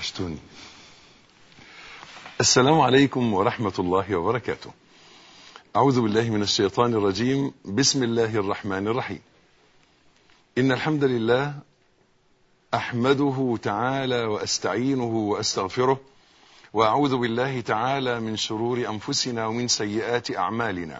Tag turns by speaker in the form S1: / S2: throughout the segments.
S1: وحشتوني السلام عليكم ورحمة الله وبركاته أعوذ بالله من الشيطان الرجيم بسم الله الرحمن الرحيم إن الحمد لله أحمده تعالى وأستعينه وأستغفره وأعوذ بالله تعالى من شرور أنفسنا ومن سيئات أعمالنا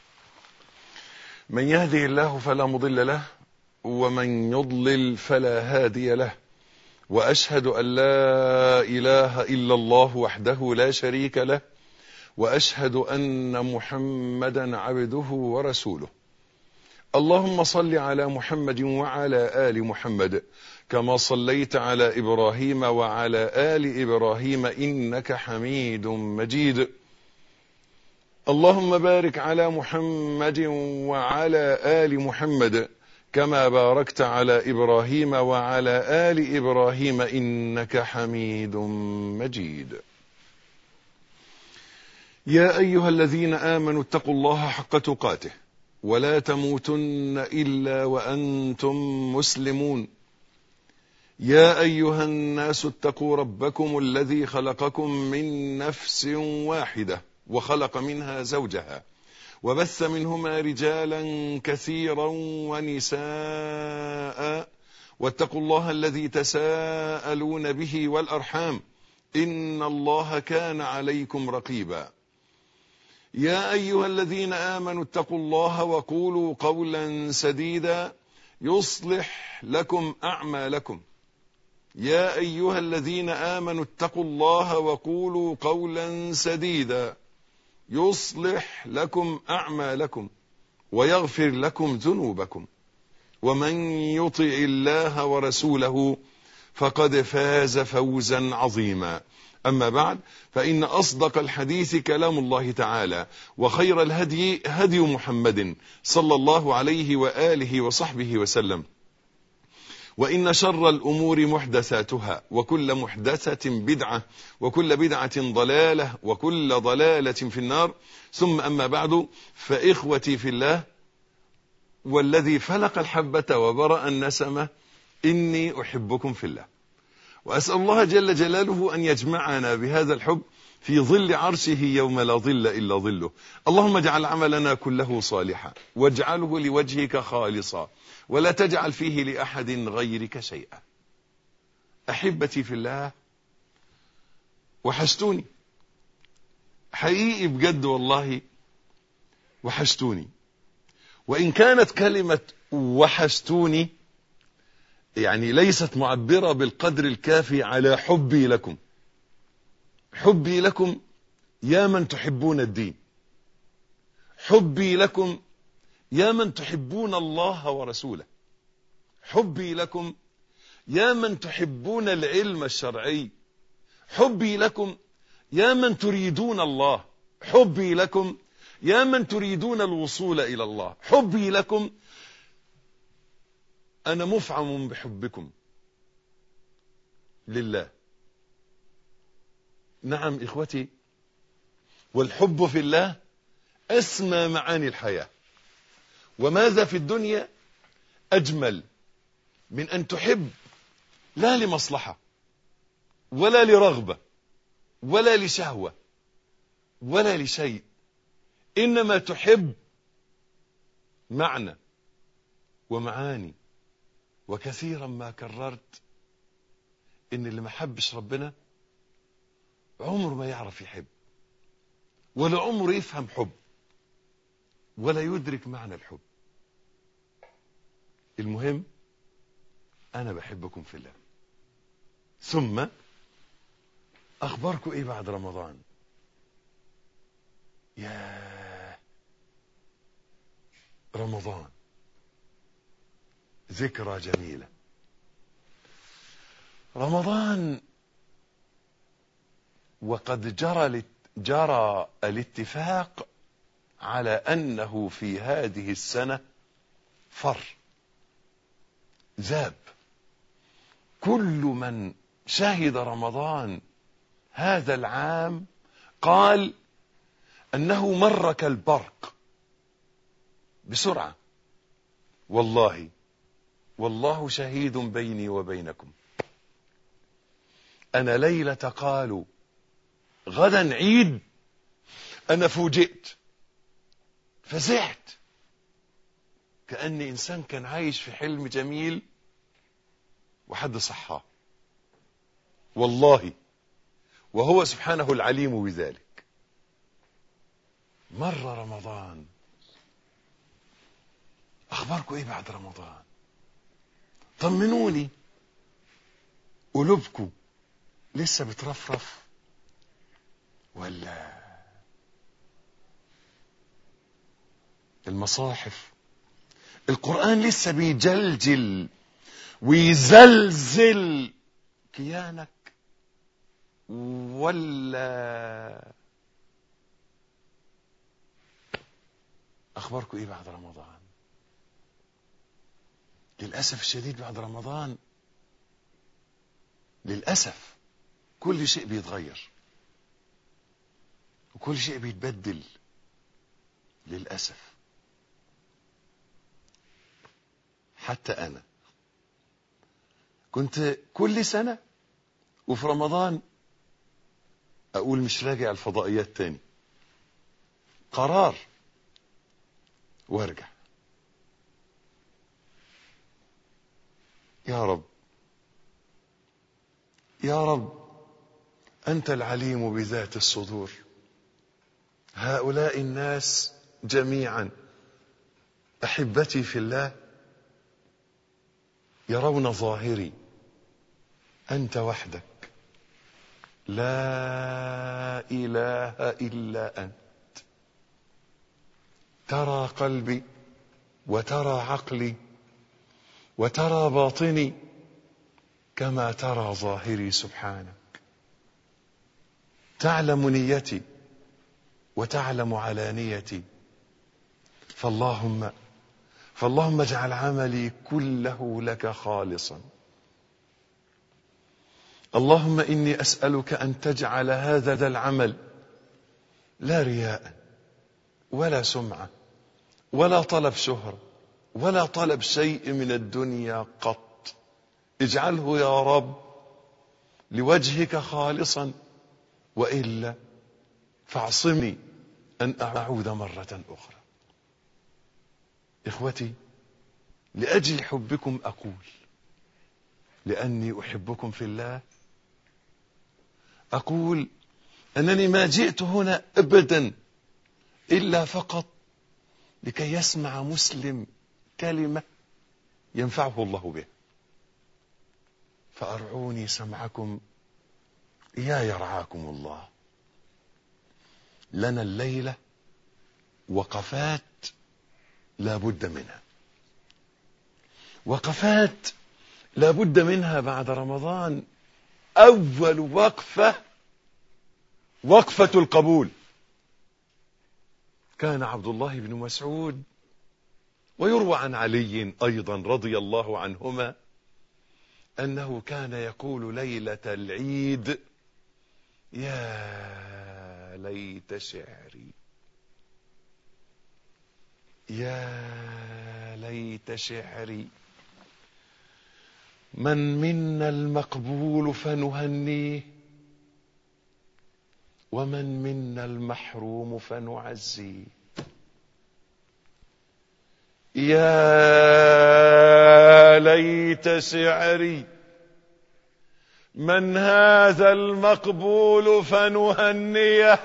S1: من يهده الله فلا مضل له ومن يضلل فلا هادي له واشهد ان لا اله الا الله وحده لا شريك له واشهد ان محمدا عبده ورسوله اللهم صل على محمد وعلى ال محمد كما صليت على ابراهيم وعلى ال ابراهيم انك حميد مجيد اللهم بارك على محمد وعلى ال محمد كما باركت على ابراهيم وعلى ال ابراهيم انك حميد مجيد يا ايها الذين امنوا اتقوا الله حق تقاته ولا تموتن الا وانتم مسلمون يا ايها الناس اتقوا ربكم الذي خلقكم من نفس واحده وخلق منها زوجها وبث منهما رجالا كثيرا ونساء واتقوا الله الذي تساءلون به والارحام ان الله كان عليكم رقيبا يا ايها الذين امنوا اتقوا الله وقولوا قولا سديدا يصلح لكم اعمالكم يا ايها الذين امنوا اتقوا الله وقولوا قولا سديدا يصلح لكم اعمالكم ويغفر لكم ذنوبكم ومن يطع الله ورسوله فقد فاز فوزا عظيما اما بعد فان اصدق الحديث كلام الله تعالى وخير الهدي هدي محمد صلى الله عليه واله وصحبه وسلم وإن شر الأمور محدثاتها وكل محدثة بدعة وكل بدعة ضلالة وكل ضلالة في النار ثم أما بعد فإخوتي في الله والذي فلق الحبة وبرأ النسمة إني أحبكم في الله وأسأل الله جل جلاله أن يجمعنا بهذا الحب في ظل عرشه يوم لا ظل إلا ظله اللهم اجعل عملنا كله صالحا واجعله لوجهك خالصا ولا تجعل فيه لأحد غيرك شيئا أحبتي في الله وحشتوني حقيقي بجد والله وحشتوني وإن كانت كلمة وحشتوني يعني ليست معبرة بالقدر الكافي على حبي لكم حبي لكم يا من تحبون الدين حبي لكم يا من تحبون الله ورسوله حبي لكم يا من تحبون العلم الشرعي حبي لكم يا من تريدون الله حبي لكم يا من تريدون الوصول إلى الله حبي لكم أنا مفعم بحبكم لله نعم إخوتي والحب في الله أسمى معاني الحياة وماذا في الدنيا أجمل من أن تحب لا لمصلحة ولا لرغبة ولا لشهوة ولا لشيء إنما تحب معنى ومعاني وكثيرا ما كررت إن اللي ما حبش ربنا عمره ما يعرف يحب ولا عمره يفهم حب ولا يدرك معنى الحب المهم انا بحبكم في الله ثم اخباركم ايه بعد رمضان يا رمضان ذكرى جميله رمضان وقد جرى جرى الاتفاق على انه في هذه السنه فر ذاب كل من شهد رمضان هذا العام قال انه مر كالبرق بسرعه والله والله شهيد بيني وبينكم أنا ليلة قالوا غدا عيد أنا فوجئت فزعت كأني إنسان كان عايش في حلم جميل وحد صحاه والله وهو سبحانه العليم بذلك مر رمضان أخباركم إيه بعد رمضان طمنوني قلوبكم لسه بترفرف ولا المصاحف القرآن لسه بيجلجل ويزلزل كيانك ولا أخباركم إيه بعد رمضان للأسف الشديد بعد رمضان للأسف كل شيء بيتغير وكل شيء بيتبدل للأسف حتى أنا كنت كل سنة وفي رمضان أقول مش راجع الفضائيات تاني قرار وارجع يا رب يا رب أنت العليم بذات الصدور هؤلاء الناس جميعا أحبتي في الله يرون ظاهري أنت وحدك لا إله إلا أنت ترى قلبي وترى عقلي وترى باطني كما ترى ظاهري سبحانك تعلم نيتي وتعلم علانيتي فاللهم فاللهم اجعل عملي كله لك خالصا اللهم اني اسالك ان تجعل هذا العمل لا رياء ولا سمعه ولا طلب شهره ولا طلب شيء من الدنيا قط اجعله يا رب لوجهك خالصا والا فاعصمني ان اعود مره اخرى اخوتي لاجل حبكم اقول لاني احبكم في الله اقول انني ما جئت هنا ابدا الا فقط لكي يسمع مسلم كلمه ينفعه الله بها فارعوني سمعكم يا يرعاكم الله لنا الليله وقفات لا بد منها وقفات لا بد منها بعد رمضان اول وقفه وقفه القبول كان عبد الله بن مسعود ويروى عن علي ايضا رضي الله عنهما انه كان يقول ليله العيد يا ليت شعري يا ليت شعري من منا المقبول فنهنيه ومن منا المحروم فنعزيه يا ليت شعري من هذا المقبول فنهنيه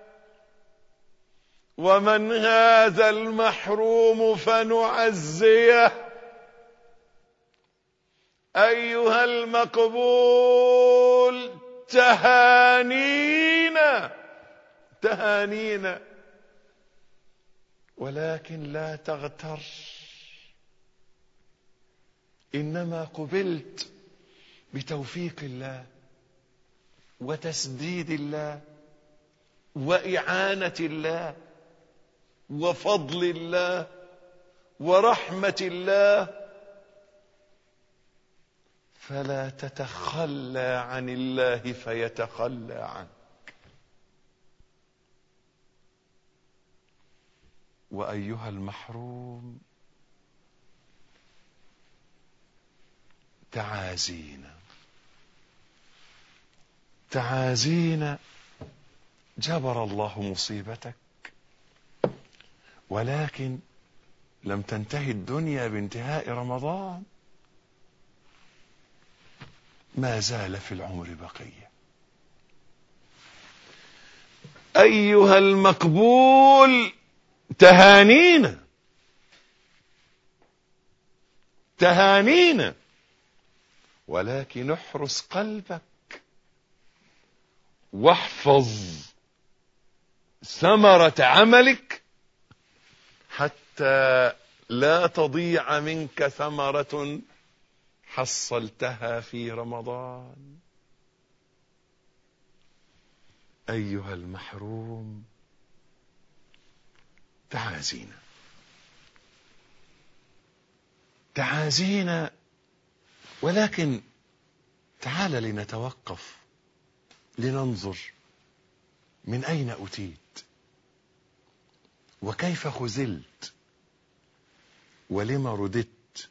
S1: ومن هذا المحروم فنعزيه ايها المقبول تهانينا تهانينا ولكن لا تغتر انما قبلت بتوفيق الله وتسديد الله واعانه الله وفضل الله ورحمه الله فلا تتخلى عن الله فيتخلى عنك وايها المحروم تعازينا تعازينا جبر الله مصيبتك ولكن لم تنتهي الدنيا بانتهاء رمضان ما زال في العمر بقيه ايها المقبول تهانينا تهانينا ولكن احرس قلبك واحفظ ثمرة عملك حتى لا تضيع منك ثمرة حصلتها في رمضان أيها المحروم تعازينا تعازينا ولكن تعال لنتوقف لننظر من أين أتيت وكيف خذلت ولم رددت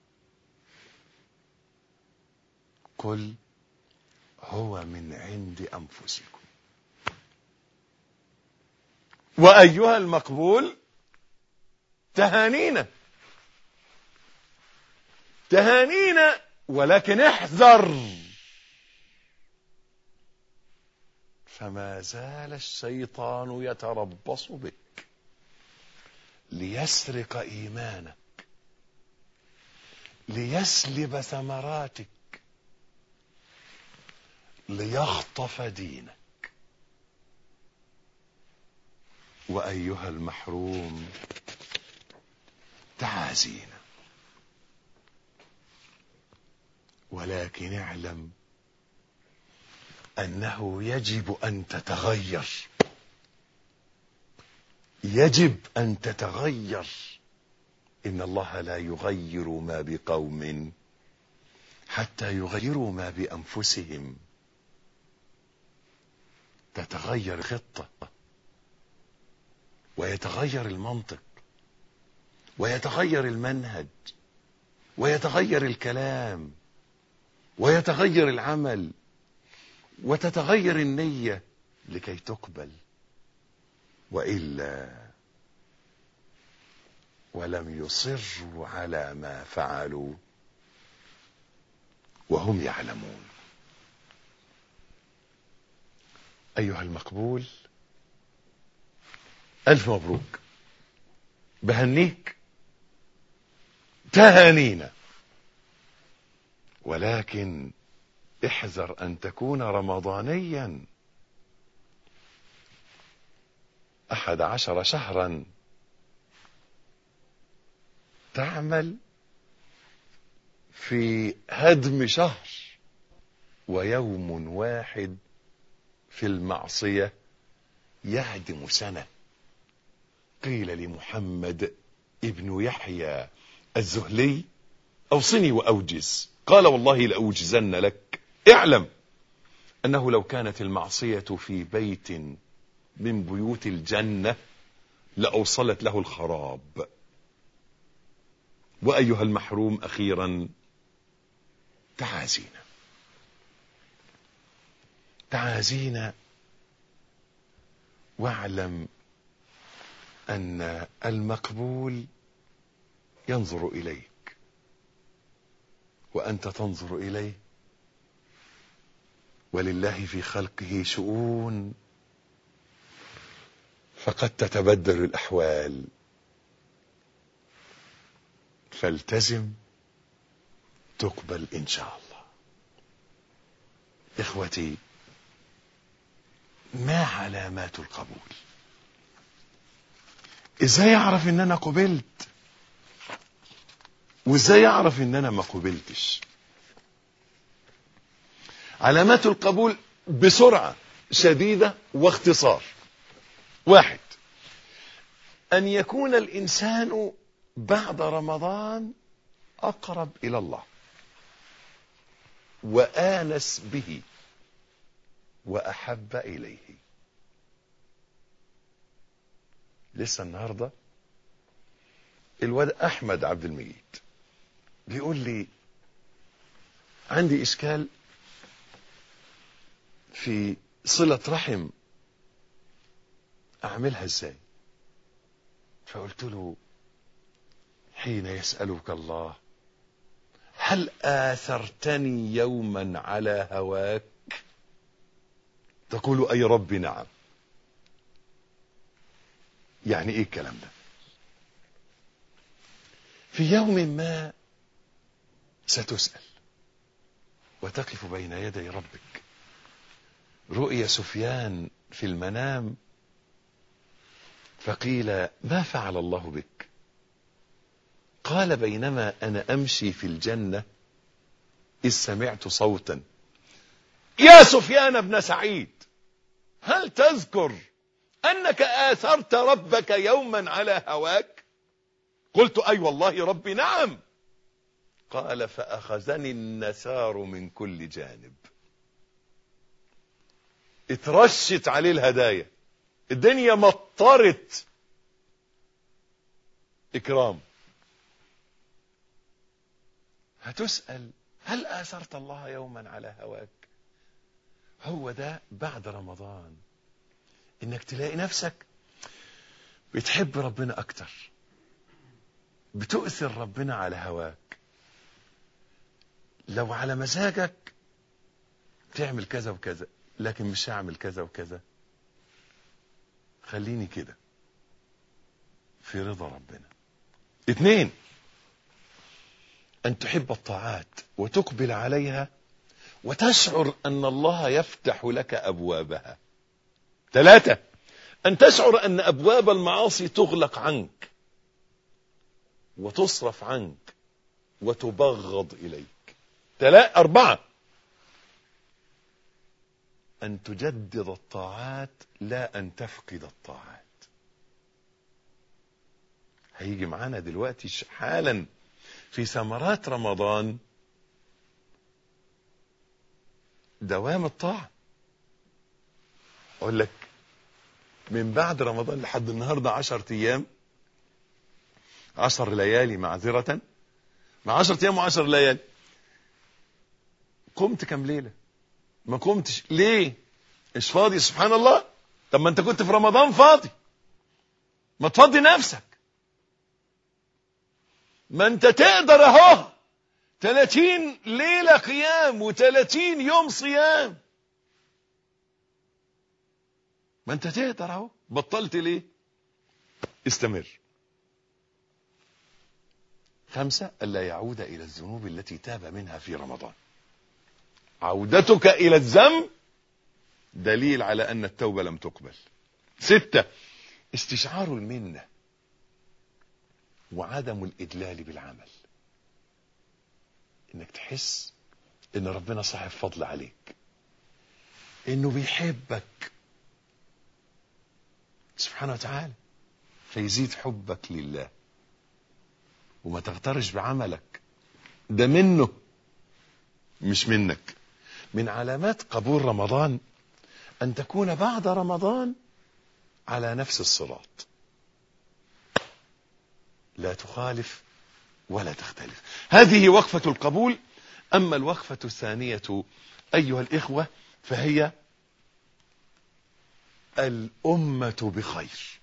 S1: قل هو من عند أنفسكم وأيها المقبول تهانينا تهانينا ولكن احذر فما زال الشيطان يتربص بك ليسرق ايمانك ليسلب ثمراتك ليخطف دينك وايها المحروم تعازينا ولكن اعلم انه يجب ان تتغير يجب ان تتغير ان الله لا يغير ما بقوم حتى يغيروا ما بانفسهم تتغير خطه ويتغير المنطق ويتغير المنهج ويتغير الكلام ويتغير العمل وتتغير النية لكي تقبل وإلا ولم يصروا على ما فعلوا وهم يعلمون أيها المقبول ألف مبروك بهنيك تهانينا ولكن احذر أن تكون رمضانيا أحد عشر شهرا تعمل في هدم شهر ويوم واحد في المعصية يهدم سنة قيل لمحمد ابن يحيى الزهلي أوصني وأوجز قال والله لأوجزن لك اعلم أنه لو كانت المعصية في بيت من بيوت الجنة لأوصلت له الخراب وأيها المحروم أخيرا تعازينا تعازينا واعلم أن المقبول ينظر إليك وأنت تنظر إليه ولله في خلقه شؤون فقد تتبدل الأحوال فالتزم تقبل إن شاء الله إخوتي ما علامات القبول ازاي اعرف ان انا قبلت وازاي اعرف ان انا ما قبلتش علامات القبول بسرعة شديدة واختصار واحد ان يكون الانسان بعد رمضان اقرب الى الله وانس به واحب اليه لسه النهارده الواد احمد عبد المجيد بيقول لي عندي اشكال في صلة رحم أعملها إزاي فقلت له حين يسألك الله هل آثرتني يوما على هواك تقول أي رب نعم يعني ايه الكلام ده في يوم ما ستسأل وتقف بين يدي ربك رؤي سفيان في المنام فقيل ما فعل الله بك قال بينما انا امشي في الجنه اذ سمعت صوتا يا سفيان بن سعيد هل تذكر انك اثرت ربك يوما على هواك قلت اي والله ربي نعم قال فاخذني النسار من كل جانب اترشت عليه الهدايا الدنيا مطرت اكرام هتسأل هل آثرت الله يوما على هواك هو ده بعد رمضان انك تلاقي نفسك بتحب ربنا اكتر بتؤثر ربنا على هواك لو على مزاجك تعمل كذا وكذا لكن مش هعمل كذا وكذا خليني كده في رضا ربنا اتنين ان تحب الطاعات وتقبل عليها وتشعر ان الله يفتح لك ابوابها ثلاثة ان تشعر ان ابواب المعاصي تغلق عنك وتصرف عنك وتبغض اليك ثلاثة اربعة ان تجدد الطاعات لا ان تفقد الطاعات هيجي معانا دلوقتي حالا في ثمرات رمضان دوام الطاعة اقول لك من بعد رمضان لحد النهاردة عشر ايام عشر ليالي معذرة مع عشر ايام وعشر ليالي قمت كم ليلة ما قمتش ليه مش فاضي سبحان الله طب ما انت كنت في رمضان فاضي ما تفضي نفسك ما انت تقدر اهو 30 ليلة قيام و30 يوم صيام ما انت تقدر اهو بطلت ليه استمر خمسة ألا يعود إلى الذنوب التي تاب منها في رمضان عودتك إلى الذنب دليل على أن التوبة لم تقبل ستة استشعار المنة وعدم الإدلال بالعمل انك تحس ان ربنا صاحب فضل عليك انه بيحبك سبحانه وتعالى فيزيد حبك لله وما تغترش بعملك ده منه مش منك من علامات قبول رمضان ان تكون بعد رمضان على نفس الصراط لا تخالف ولا تختلف هذه وقفة القبول أما الوقفة الثانية أيها الإخوة فهي الأمة بخير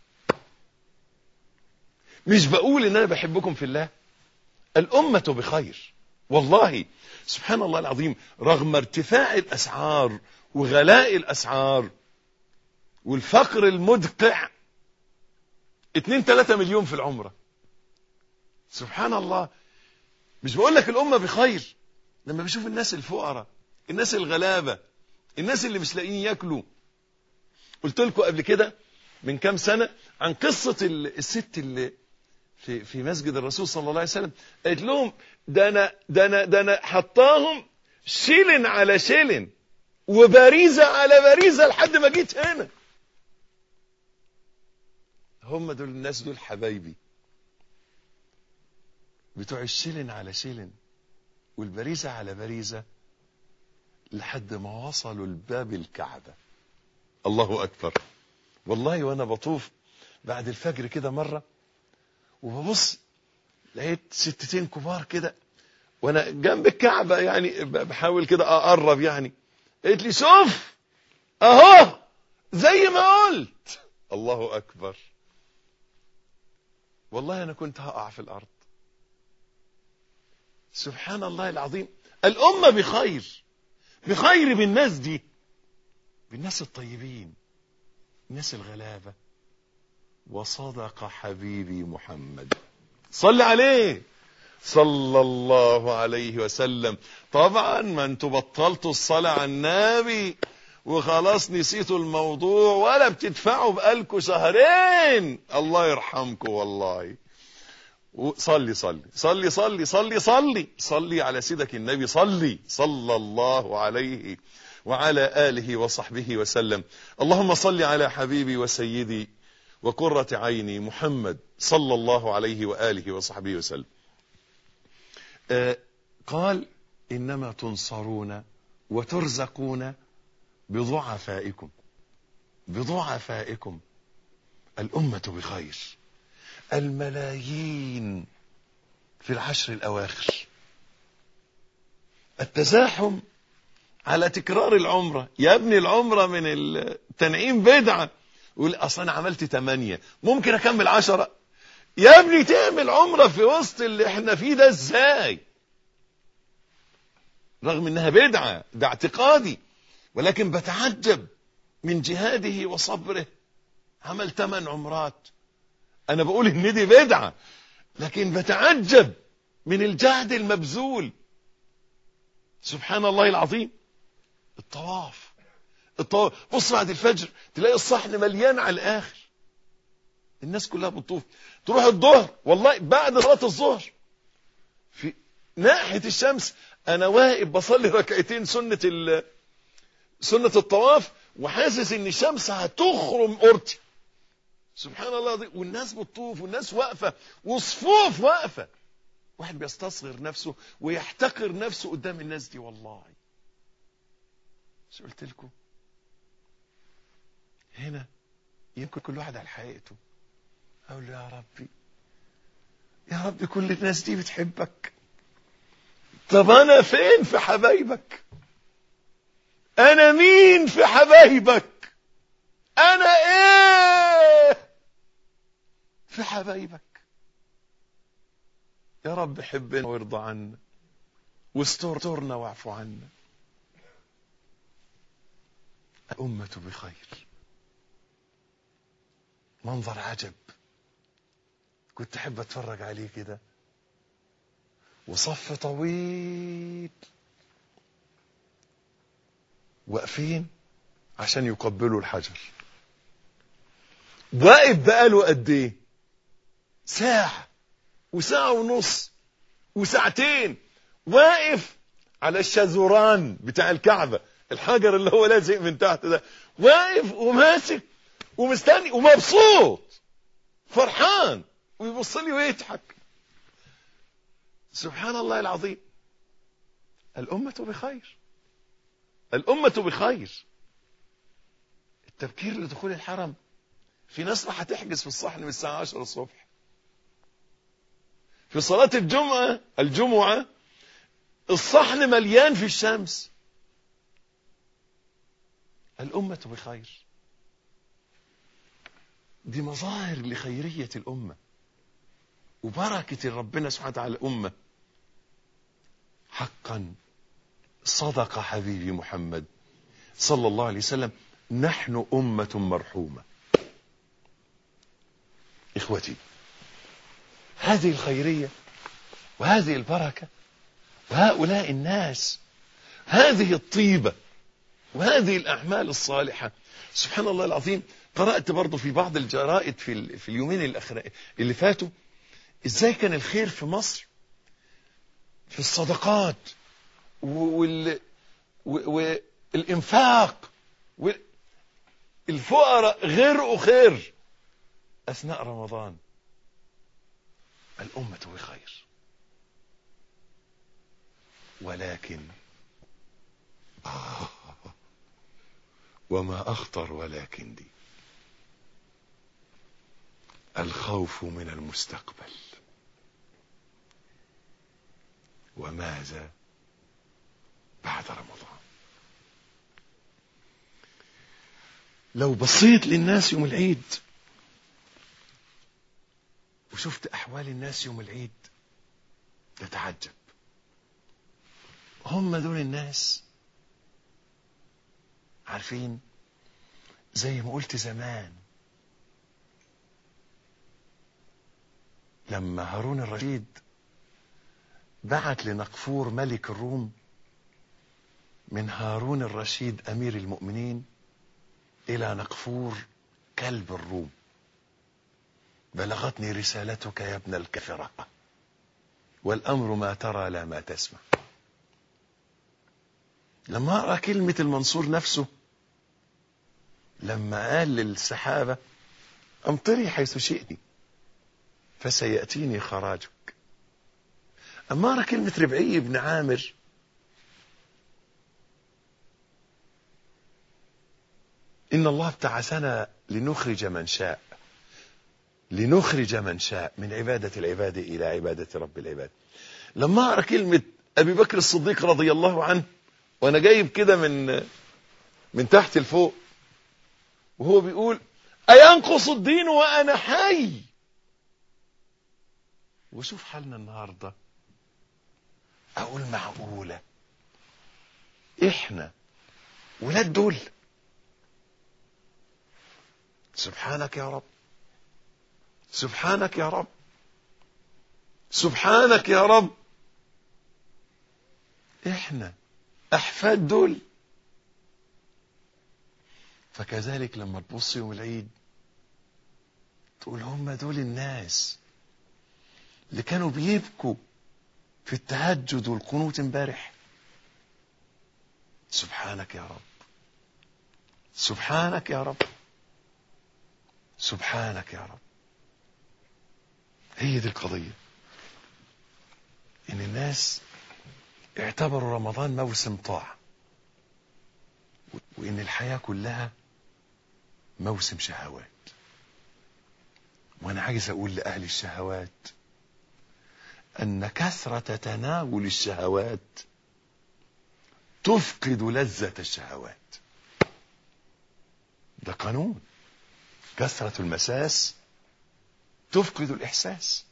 S1: مش بقول إن أنا بحبكم في الله الأمة بخير والله سبحان الله العظيم رغم ارتفاع الأسعار وغلاء الأسعار والفقر المدقع 2 3 مليون في العمره سبحان الله مش بقول لك الأمة بخير لما بشوف الناس الفقراء الناس الغلابة الناس اللي مش لاقيين ياكلوا قلت لكم قبل كده من كام سنة عن قصة الست اللي في في مسجد الرسول صلى الله عليه وسلم قالت لهم ده انا ده انا ده انا حطاهم شيلن على شيلن وبريزة على بريزة لحد ما جيت هنا هم دول الناس دول حبايبي بتوع الشلن على شلن والبريزة على بريزة لحد ما وصلوا لباب الكعبة الله أكبر والله وأنا بطوف بعد الفجر كده مرة وببص لقيت ستتين كبار كده وأنا جنب الكعبة يعني بحاول كده أقرب يعني قالت لي شوف اهو زي ما قلت الله اكبر والله انا كنت هقع في الارض سبحان الله العظيم الامه بخير بخير بالناس دي بالناس الطيبين الناس الغلابه وصدق حبيبي محمد صل عليه صلى الله عليه وسلم طبعا ما انتوا بطلتوا الصلاة على النبي وخلاص نسيتوا الموضوع ولا بتدفعوا بقالكوا شهرين الله يرحمكم والله صلي صلي صلي صلي صلي صلي صلي على سيدك النبي صلي صلى الله عليه وعلى آله وصحبه وسلم اللهم صل على حبيبي وسيدي وقرة عيني محمد صلى الله عليه وآله وصحبه وسلم آه قال إنما تنصرون وترزقون بضعفائكم بضعفائكم الأمة بخير الملايين في العشر الأواخر التزاحم على تكرار العمرة يا ابني العمرة من التنعيم بدعة يقول اصل انا عملت ثمانية ممكن اكمل عشرة يا ابني تعمل عمرة في وسط اللي احنا فيه ده ازاي رغم انها بدعة ده اعتقادي ولكن بتعجب من جهاده وصبره عمل ثمان عمرات انا بقول ان دي بدعة لكن بتعجب من الجهد المبذول سبحان الله العظيم الطواف الطواف بص بعد الفجر تلاقي الصحن مليان على الاخر الناس كلها بتطوف تروح الظهر والله بعد صلاه الظهر في ناحيه الشمس انا واقف بصلي ركعتين سنه ال سنه الطواف وحاسس ان الشمس هتخرم قرتي سبحان الله دي. والناس بتطوف والناس واقفه وصفوف واقفه واحد بيستصغر نفسه ويحتقر نفسه قدام الناس دي والله مش قلت لكم هنا يمكن كل واحد على حقيقته اقول له يا ربي يا ربي كل الناس دي بتحبك طب انا فين في حبايبك انا مين في حبايبك انا ايه في حبايبك يا رب حبنا وارضى عنا واسترنا واعف عنا الأمة بخير منظر عجب كنت أحب أتفرج عليه كده وصف طويل واقفين عشان يقبلوا الحجر واقف بقاله قد ايه ساعة وساعة ونص وساعتين واقف على الشذران بتاع الكعبة الحجر اللي هو لازق من تحت ده واقف وماسك ومستني ومبسوط فرحان ويبص لي ويضحك سبحان الله العظيم الأمة بخير الأمة بخير التبكير لدخول الحرم في ناس راح تحجز في الصحن من الساعة 10 الصبح في صلاة الجمعة الجمعة الصحن مليان في الشمس الأمة بخير دي مظاهر لخيرية الأمة وبركة ربنا سبحانه وتعالى الأمة حقا صدق حبيبي محمد صلى الله عليه وسلم نحن أمة مرحومة إخوتي هذه الخيرية وهذه البركة وهؤلاء الناس هذه الطيبة وهذه الأعمال الصالحة سبحان الله العظيم قرأت برضو في بعض الجرائد في, في اليومين الأخر اللي فاتوا إزاي كان الخير في مصر في الصدقات وال والإنفاق الفقراء غير خير أثناء رمضان الأمة بخير ولكن آه وما أخطر ولكن دي الخوف من المستقبل وماذا بعد رمضان لو بصيت للناس يوم العيد وشفت أحوال الناس يوم العيد تتعجب هم دول الناس عارفين زي ما قلت زمان لما هارون الرشيد بعت لنقفور ملك الروم من هارون الرشيد امير المؤمنين الى نقفور كلب الروم بلغتني رسالتك يا ابن الكفره والامر ما ترى لا ما تسمع لما اقرا كلمه المنصور نفسه لما قال للسحابه امطري حيث شئت فسياتيني خراجك اما اقرا كلمه ربعي بن عامر ان الله ابتعثنا لنخرج من شاء لنخرج من شاء من عباده العباد الى عباده رب العباد لما اقرا كلمه ابي بكر الصديق رضي الله عنه وانا جايب كده من من تحت لفوق وهو بيقول اينقص الدين وانا حي وشوف حالنا النهارده اقول معقوله احنا ولاد دول سبحانك يا رب سبحانك يا رب سبحانك يا رب احنا احفاد دول فكذلك لما تبص يوم العيد تقول هم دول الناس اللي كانوا بيبكوا في التهجد والقنوت امبارح سبحانك يا رب سبحانك يا رب سبحانك يا رب هي دي القضية ان الناس اعتبروا رمضان موسم طاعة وان الحياة كلها موسم شهوات وانا عايز اقول لاهل الشهوات ان كثرة تناول الشهوات تفقد لذة الشهوات ده قانون كثرة المساس تفقد الإحساس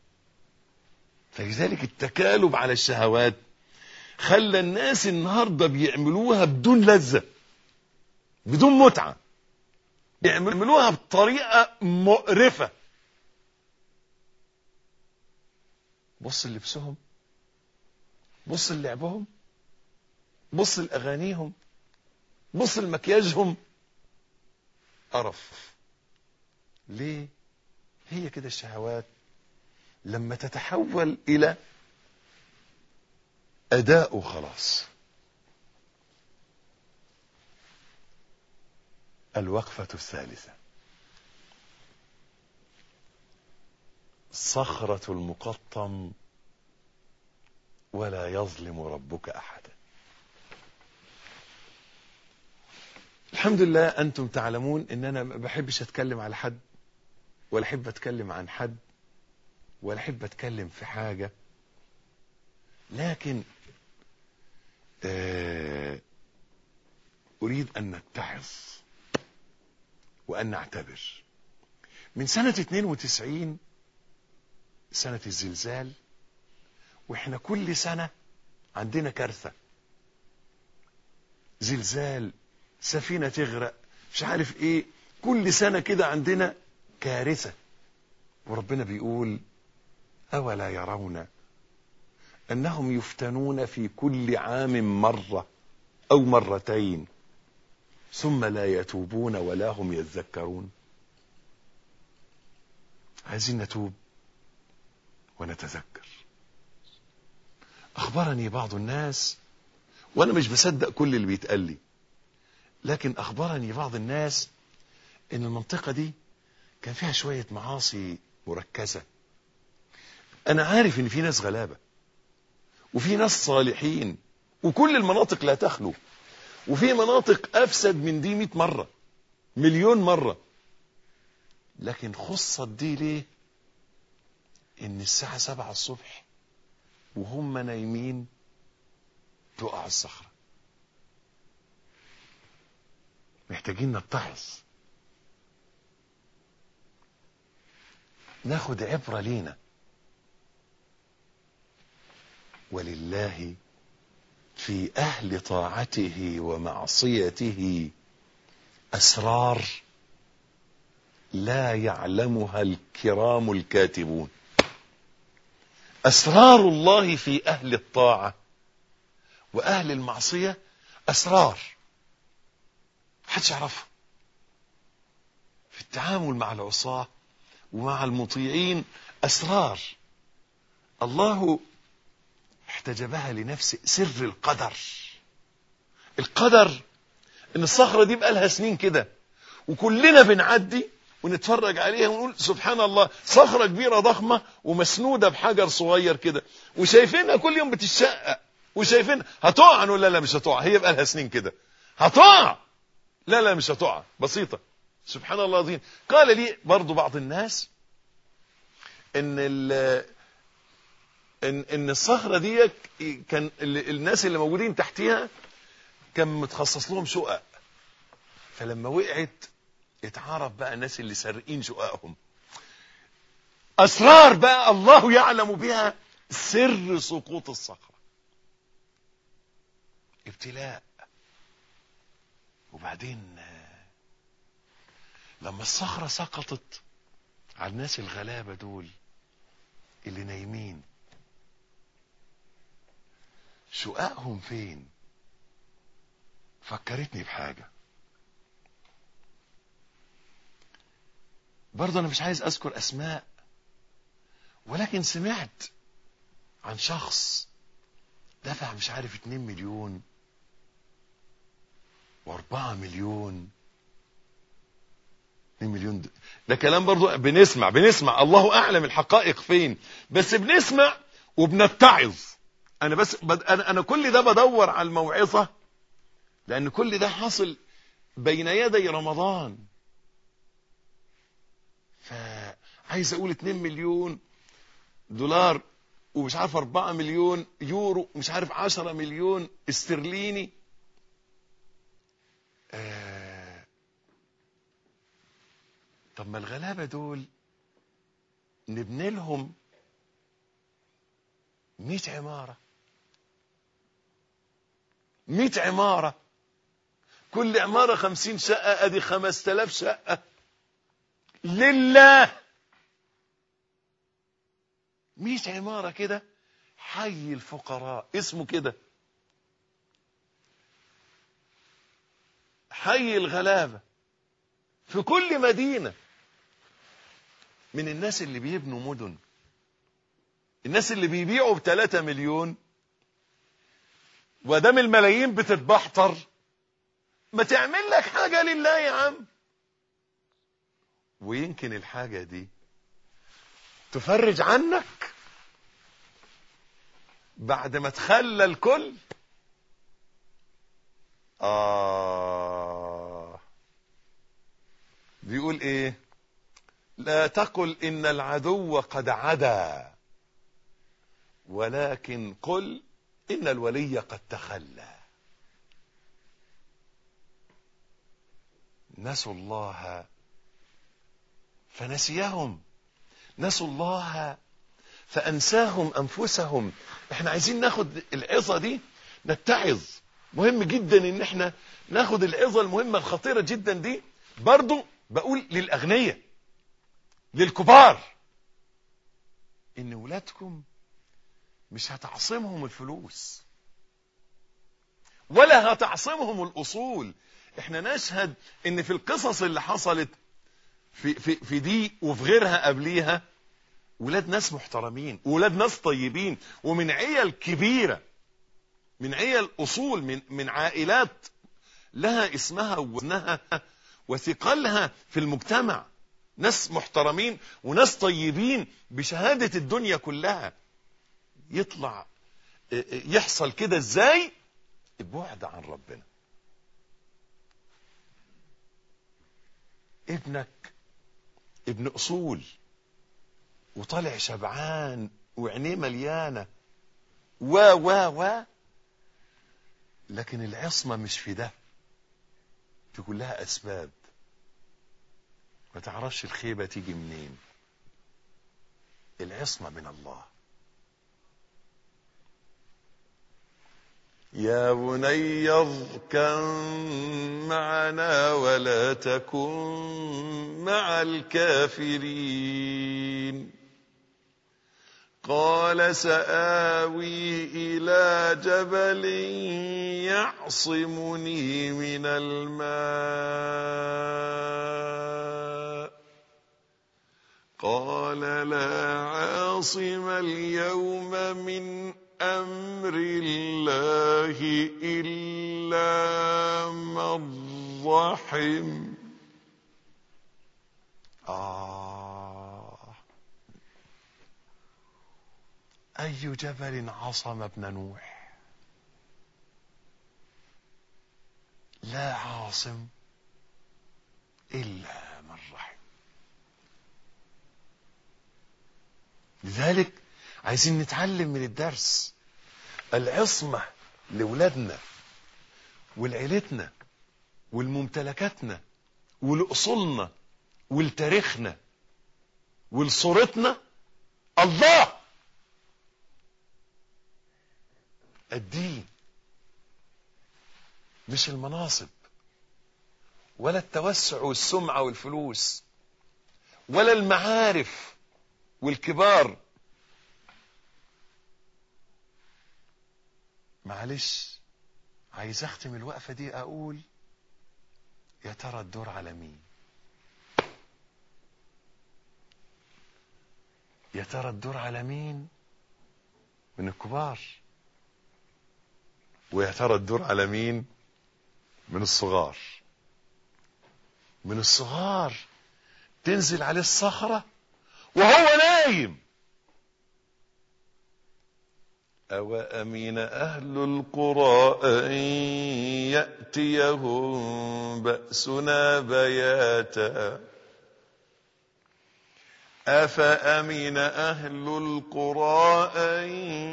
S1: فلذلك التكالب على الشهوات خلى الناس النهاردة بيعملوها بدون لذة بدون متعة بيعملوها بطريقة مقرفة بص لبسهم بص لعبهم بص لأغانيهم بص لمكياجهم قرف ليه هي كده الشهوات لما تتحول الى اداء وخلاص الوقفة الثالثة صخرة المقطم ولا يظلم ربك احدا الحمد لله انتم تعلمون ان انا ما بحبش اتكلم على حد ولا احب اتكلم عن حد ولا احب اتكلم في حاجة لكن آه اريد ان نتعظ وان نعتبر من سنة 92 سنة الزلزال واحنا كل سنة عندنا كارثة زلزال سفينة تغرق مش عارف ايه كل سنة كده عندنا كارثة وربنا بيقول أولا يرون أنهم يفتنون في كل عام مرة أو مرتين ثم لا يتوبون ولا هم يذكرون عايزين نتوب ونتذكر أخبرني بعض الناس وأنا مش بصدق كل اللي بيتقال لي لكن أخبرني بعض الناس إن المنطقة دي كان فيها شوية معاصي مركزة أنا عارف إن في ناس غلابة وفي ناس صالحين وكل المناطق لا تخلو وفي مناطق أفسد من دي 100 مرة مليون مرة لكن خصت دي ليه إن الساعة سبعة الصبح وهم نايمين تقع الصخرة محتاجين نتعظ ناخد عبرة لينا ولله في أهل طاعته ومعصيته أسرار لا يعلمها الكرام الكاتبون أسرار الله في أهل الطاعة وأهل المعصية أسرار محدش يعرفها في التعامل مع العصاة ومع المطيعين أسرار الله احتجبها لنفسه سر القدر القدر ان الصخرة دي بقى لها سنين كده وكلنا بنعدي ونتفرج عليها ونقول سبحان الله صخرة كبيرة ضخمة ومسنودة بحجر صغير كده وشايفينها كل يوم بتتشقق وشايفين هتقع نقول لا لا مش هتقع هي بقى لها سنين كده هتقع لا لا مش هتقع بسيطة سبحان الله العظيم قال لي برضو بعض الناس ان ان ان الصخره دي كان الناس اللي موجودين تحتيها كان متخصص لهم شقق فلما وقعت اتعرف بقى الناس اللي سارقين شققهم اسرار بقى الله يعلم بها سر سقوط الصخره ابتلاء وبعدين لما الصخره سقطت على الناس الغلابه دول اللي نايمين شققهم فين فكرتني بحاجة برضه أنا مش عايز أذكر أسماء ولكن سمعت عن شخص دفع مش عارف 2 مليون و4 مليون 2 مليون ده, ده كلام برضه بنسمع بنسمع الله أعلم الحقائق فين بس بنسمع وبنتعظ انا بس بد... انا انا كل ده بدور على الموعظه لان كل ده حاصل بين يدي رمضان فعايز اقول 2 مليون دولار ومش عارف 4 مليون يورو مش عارف 10 مليون استرليني آه... طب ما الغلابه دول نبني لهم 100 عماره 100 عمارة كل عمارة خمسين شقة ادي خمس تلاف شقة لله 100 عمارة كده حي الفقراء اسمه كده حي الغلابة في كل مدينة من الناس اللي بيبنوا مدن الناس اللي بيبيعوا بثلاثة مليون ودام الملايين بتتبحتر ما تعمل لك حاجة لله يا عم ويمكن الحاجة دي تفرج عنك بعد ما تخلى الكل آه بيقول ايه لا تقل ان العدو قد عدا ولكن قل إن الولي قد تخلى نسوا الله فنسيهم نسوا الله فأنساهم أنفسهم احنا عايزين ناخد العظة دي نتعظ مهم جدا ان احنا ناخد العظة المهمة الخطيرة جدا دي برضو بقول للأغنياء للكبار ان ولادكم مش هتعصمهم الفلوس ولا هتعصمهم الاصول احنا نشهد ان في القصص اللي حصلت في, في, في دي وفي غيرها قبليها ولاد ناس محترمين ولاد ناس طيبين ومن عيال كبيرة من عيال اصول من, من عائلات لها اسمها ووزنها وثقلها في المجتمع ناس محترمين وناس طيبين بشهادة الدنيا كلها يطلع يحصل كده ازاي بعد عن ربنا ابنك ابن اصول وطالع شبعان وعينيه مليانه و و و لكن العصمه مش في ده دي كلها اسباب ما تعرفش الخيبة تيجي منين العصمة من الله يا بني اركن معنا ولا تكن مع الكافرين قال سآوي إلى جبل يعصمني من الماء قال لا عاصم اليوم من أمر الله إلا من رحم آه أي جبل عصم ابن نوح لا عاصم إلا من رحم لذلك عايزين نتعلم من الدرس العصمة لولادنا ولعيلتنا ولممتلكاتنا ولأصولنا ولتاريخنا ولصورتنا الله الدين مش المناصب ولا التوسع والسمعة والفلوس ولا المعارف والكبار معلش عايز اختم الوقفة دي اقول يا ترى الدور على مين يا ترى الدور على مين من الكبار ويا ترى الدور على مين من الصغار من الصغار تنزل عليه الصخرة وهو نايم أو أمين أهل القرى أن يأتيهم بأسنا بياتا أفأمن أهل القرى أن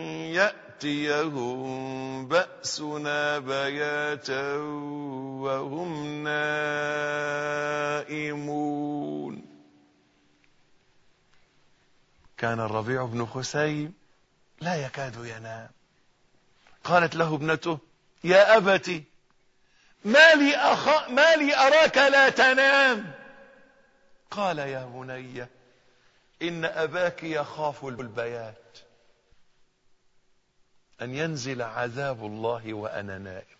S1: يأتيهم بأسنا بياتا وهم نائمون كان الربيع بن خسيم لا يكاد ينام قالت له ابنته يا أبت ما لي, أخ... ما لي أراك لا تنام قال يا بني إن أباك يخاف البيات أن ينزل عذاب الله وأنا نائم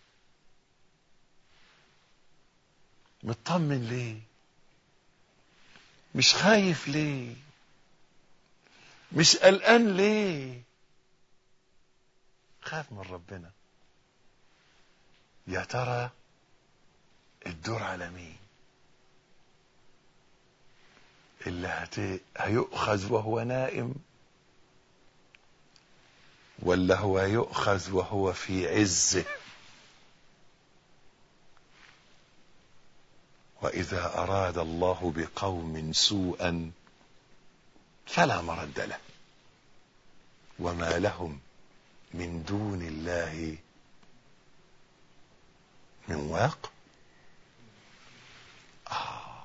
S1: مطمن ليه مش خايف ليه مش قلقان ليه خاف من ربنا يا ترى الدور على مين اللي هت... هيؤخذ وهو نائم ولا هو يؤخذ وهو في عزه واذا اراد الله بقوم سوءا فلا مرد له وما لهم من دون الله من واق آه.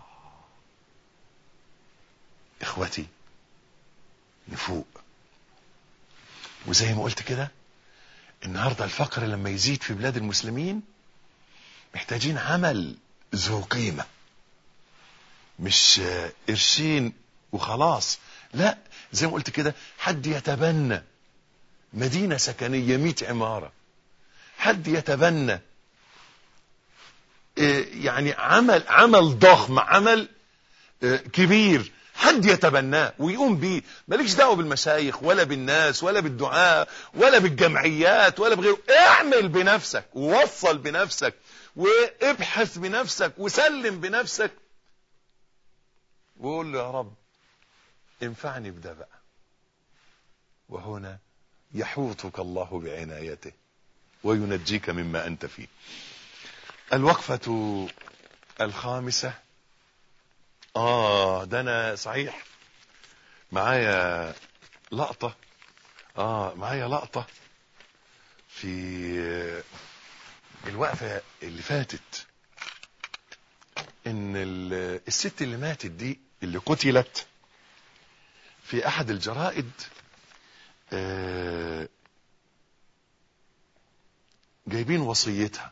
S1: اخوتي نفوق وزي ما قلت كده النهارده الفقر لما يزيد في بلاد المسلمين محتاجين عمل ذو قيمه مش قرشين وخلاص لا زي ما قلت كده حد يتبنى مدينة سكنية مئة عمارة حد يتبنى يعني عمل عمل ضخم عمل كبير حد يتبناه ويقوم بيه مالكش دعوه بالمشايخ ولا بالناس ولا بالدعاء ولا بالجمعيات ولا بغيره اعمل بنفسك ووصل بنفسك وابحث بنفسك وسلم بنفسك وقول له يا رب انفعني بده بقى وهنا يحوطك الله بعنايته وينجيك مما انت فيه الوقفة الخامسة اه ده انا صحيح معايا لقطة اه معايا لقطة في الوقفة اللي فاتت ان ال- الست اللي ماتت دي اللي قتلت في احد الجرائد آه، جايبين وصيتها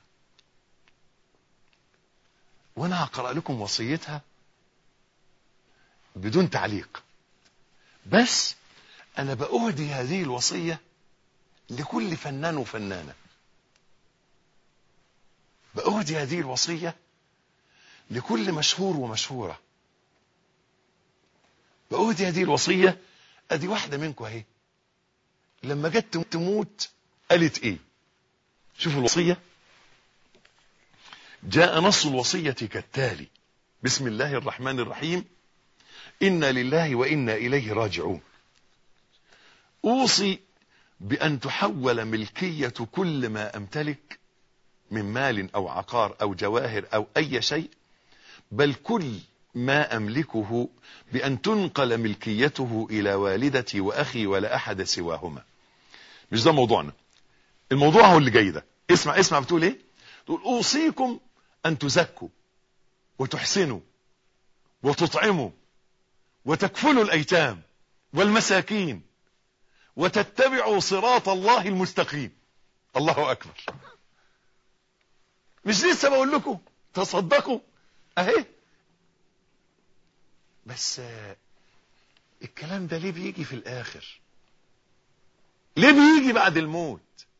S1: وانا هقرا لكم وصيتها بدون تعليق بس انا باهدي هذه الوصيه لكل فنان وفنانه باهدي هذه الوصيه لكل مشهور ومشهوره باهدي هذه الوصيه ادي واحده منكم اهي لما جت تموت قالت ايه شوفوا الوصيه جاء نص الوصيه كالتالي بسم الله الرحمن الرحيم انا لله وانا اليه راجعون اوصي بان تحول ملكيه كل ما امتلك من مال او عقار او جواهر او اي شيء بل كل ما املكه بان تنقل ملكيته الى والدتي واخي ولا احد سواهما مش ده موضوعنا الموضوع هو اللي جاي ده اسمع اسمع بتقول ايه تقول اوصيكم ان تزكوا وتحسنوا وتطعموا وتكفلوا الايتام والمساكين وتتبعوا صراط الله المستقيم الله اكبر مش لسه بقول لكم تصدقوا اهي بس آه، الكلام ده ليه بيجي في الاخر ليه بيجي بعد الموت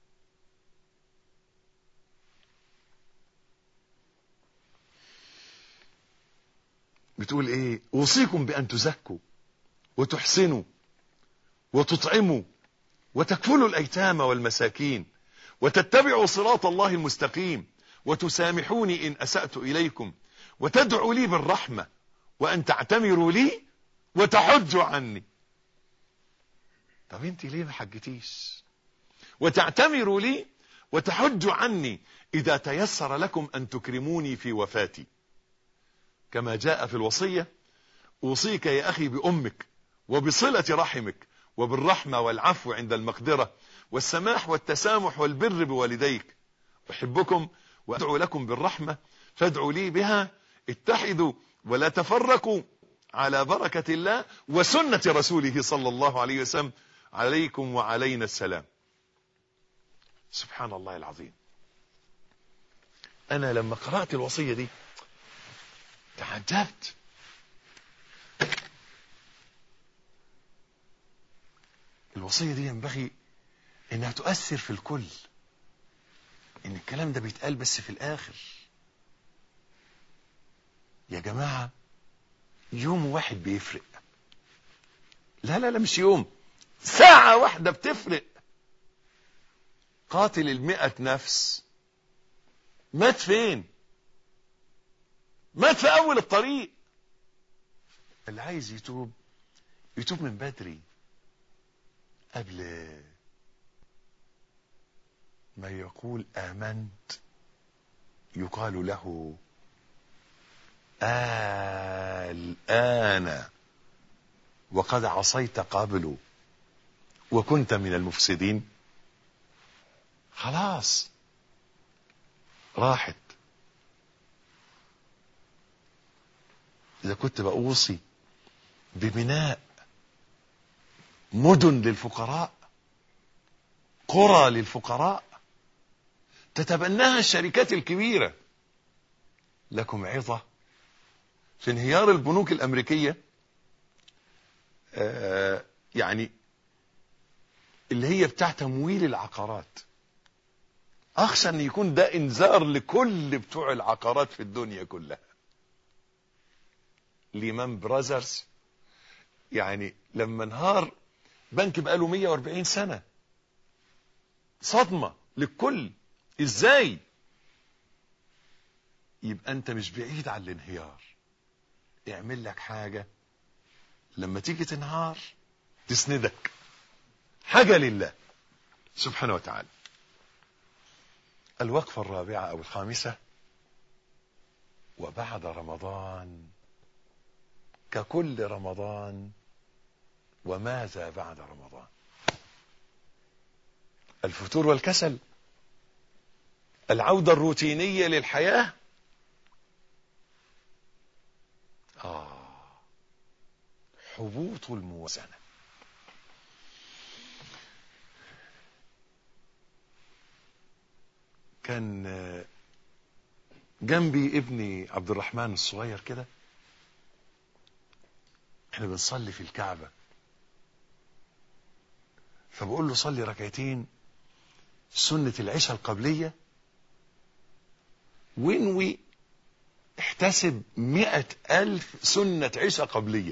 S1: بتقول ايه اوصيكم بان تزكوا وتحسنوا وتطعموا وتكفلوا الايتام والمساكين وتتبعوا صراط الله المستقيم وتسامحوني ان اسات اليكم وتدعوا لي بالرحمه وان تعتمروا لي وتحجوا عني طب انت ليه ما حجتيش وتعتمروا لي وتحجوا عني اذا تيسر لكم ان تكرموني في وفاتي كما جاء في الوصيه اوصيك يا اخي بامك وبصله رحمك وبالرحمه والعفو عند المقدره والسماح والتسامح والبر بوالديك احبكم وادعو لكم بالرحمه فادعوا لي بها اتحدوا ولا تفرقوا على بركه الله وسنه رسوله صلى الله عليه وسلم عليكم وعلينا السلام سبحان الله العظيم انا لما قرات الوصيه دي تعجبت الوصيه دي ينبغي انها تؤثر في الكل ان الكلام ده بيتقال بس في الاخر يا جماعه يوم واحد بيفرق لا لا لا مش يوم ساعة واحدة بتفرق قاتل المئة نفس مات فين مات في أول الطريق اللي عايز يتوب يتوب من بدري قبل ما يقول آمنت يقال له الآن وقد عصيت قبل وكنت من المفسدين خلاص راحت إذا كنت بأوصي ببناء مدن للفقراء قرى للفقراء تتبناها الشركات الكبيرة لكم عظة في انهيار البنوك الأمريكية آه يعني اللي هي بتاع تمويل العقارات اخشى ان يكون ده انذار لكل بتوع العقارات في الدنيا كلها ليمان براذرز يعني لما انهار بنك بقاله 140 سنة صدمة للكل ازاي يبقى انت مش بعيد عن الانهيار اعمل لك حاجة لما تيجي تنهار تسندك حاجة لله سبحانه وتعالى الوقفة الرابعة أو الخامسة وبعد رمضان ككل رمضان وماذا بعد رمضان الفتور والكسل العودة الروتينية للحياة آه حبوط الموازنة كان آه، جنبي ابني عبد الرحمن الصغير كده احنا بنصلي في الكعبة فبقول له صلي ركعتين سنة العشاء القبلية وانوي احتسب مئة ألف سنة عشاء قبلية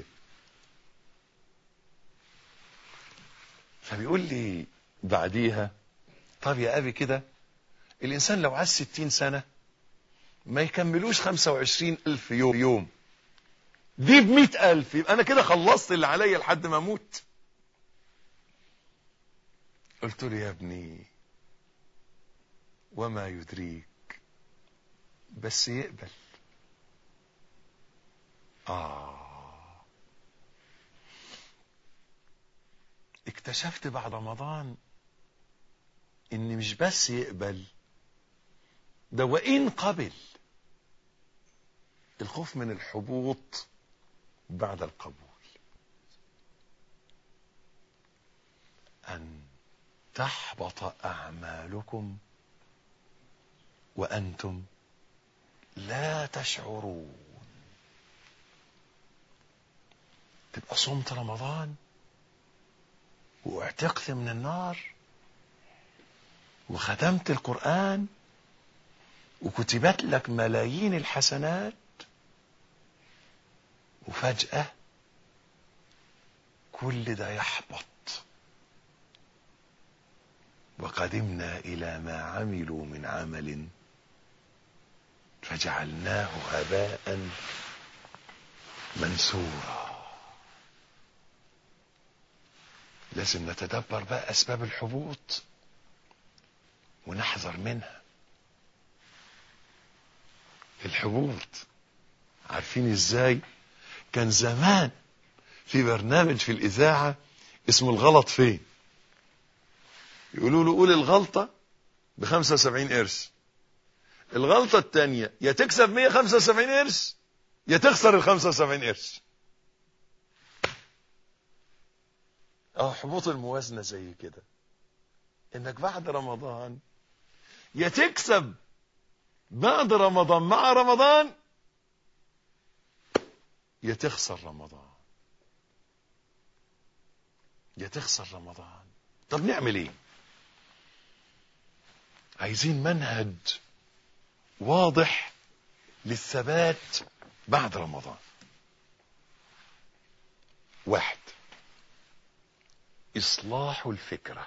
S1: فبيقول لي بعديها طب يا أبي كده الإنسان لو عاش ستين سنة ما يكملوش خمسة وعشرين ألف يوم, يوم. دي بمئة ألف يبقى أنا كده خلصت اللي عليا لحد ما أموت قلت له يا ابني وما يدريك بس يقبل آه اكتشفت بعد رمضان ان مش بس يقبل ده وان قبل الخوف من الحبوط بعد القبول ان تحبط اعمالكم وانتم لا تشعرون تبقى صمت رمضان واعتقت من النار وختمت القرآن وكتبت لك ملايين الحسنات وفجأة كل ده يحبط وقدمنا إلى ما عملوا من عمل فجعلناه هباء منثورا لازم نتدبر بقى أسباب الحبوط ونحذر منها الحبوط عارفين ازاي كان زمان في برنامج في الإذاعة اسمه الغلط فين يقولوا له قول الغلطة ب 75 قرش الغلطة الثانية يا تكسب 175 قرش يا تخسر ال 75 قرش اه حبوط الموازنة زي كده انك بعد رمضان يا تكسب بعد رمضان مع رمضان يا تخسر رمضان يا تخسر رمضان طب نعمل ايه عايزين منهج واضح للثبات بعد رمضان واحد اصلاح الفكره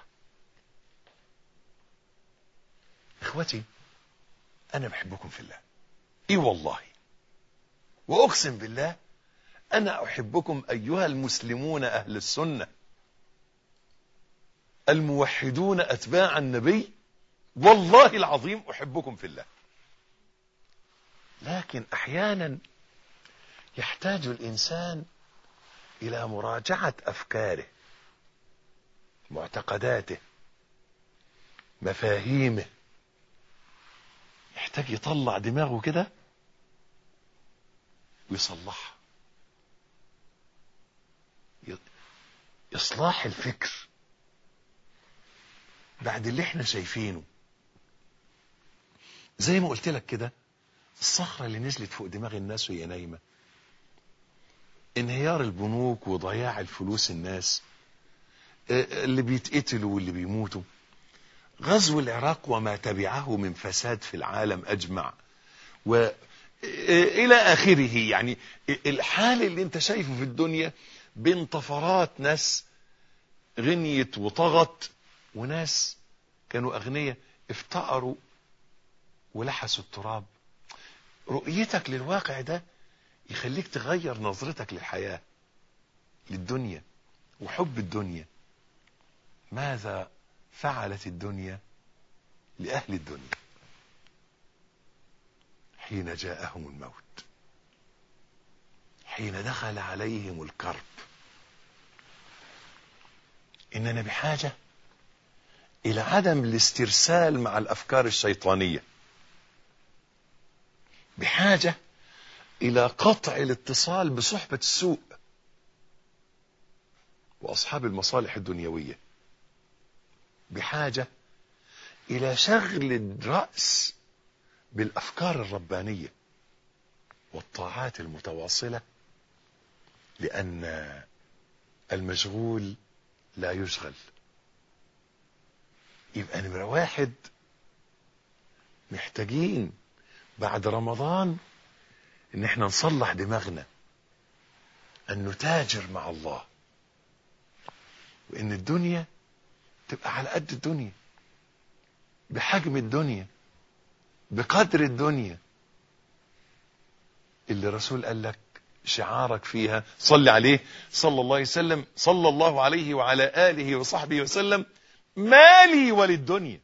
S1: اخوتي انا بحبكم في الله اي والله واقسم بالله انا احبكم ايها المسلمون اهل السنه الموحدون اتباع النبي والله العظيم احبكم في الله لكن احيانا يحتاج الانسان الى مراجعه افكاره معتقداته مفاهيمه يحتاج يطلع دماغه كده ويصلحها اصلاح الفكر بعد اللي احنا شايفينه زي ما قلت لك كده الصخرة اللي نزلت فوق دماغ الناس وهي نايمة انهيار البنوك وضياع الفلوس الناس اللي بيتقتلوا واللي بيموتوا غزو العراق وما تبعه من فساد في العالم أجمع وإلى آخره يعني الحال اللي انت شايفه في الدنيا بين طفرات ناس غنيت وطغت وناس كانوا أغنياء افتقروا ولحسوا التراب رؤيتك للواقع ده يخليك تغير نظرتك للحياة للدنيا وحب الدنيا ماذا فعلت الدنيا لأهل الدنيا حين جاءهم الموت حين دخل عليهم الكرب إننا بحاجة إلى عدم الاسترسال مع الأفكار الشيطانية بحاجة إلى قطع الاتصال بصحبة السوء وأصحاب المصالح الدنيوية بحاجة إلى شغل الرأس بالأفكار الربانية والطاعات المتواصلة لأن المشغول لا يشغل يبقى نمرة واحد محتاجين بعد رمضان ان احنا نصلح دماغنا ان نتاجر مع الله وان الدنيا تبقى على قد الدنيا بحجم الدنيا بقدر الدنيا اللي الرسول قال لك شعارك فيها صل عليه صلى الله عليه وسلم صلى الله عليه وعلى آله وصحبه وسلم مالي وللدنيا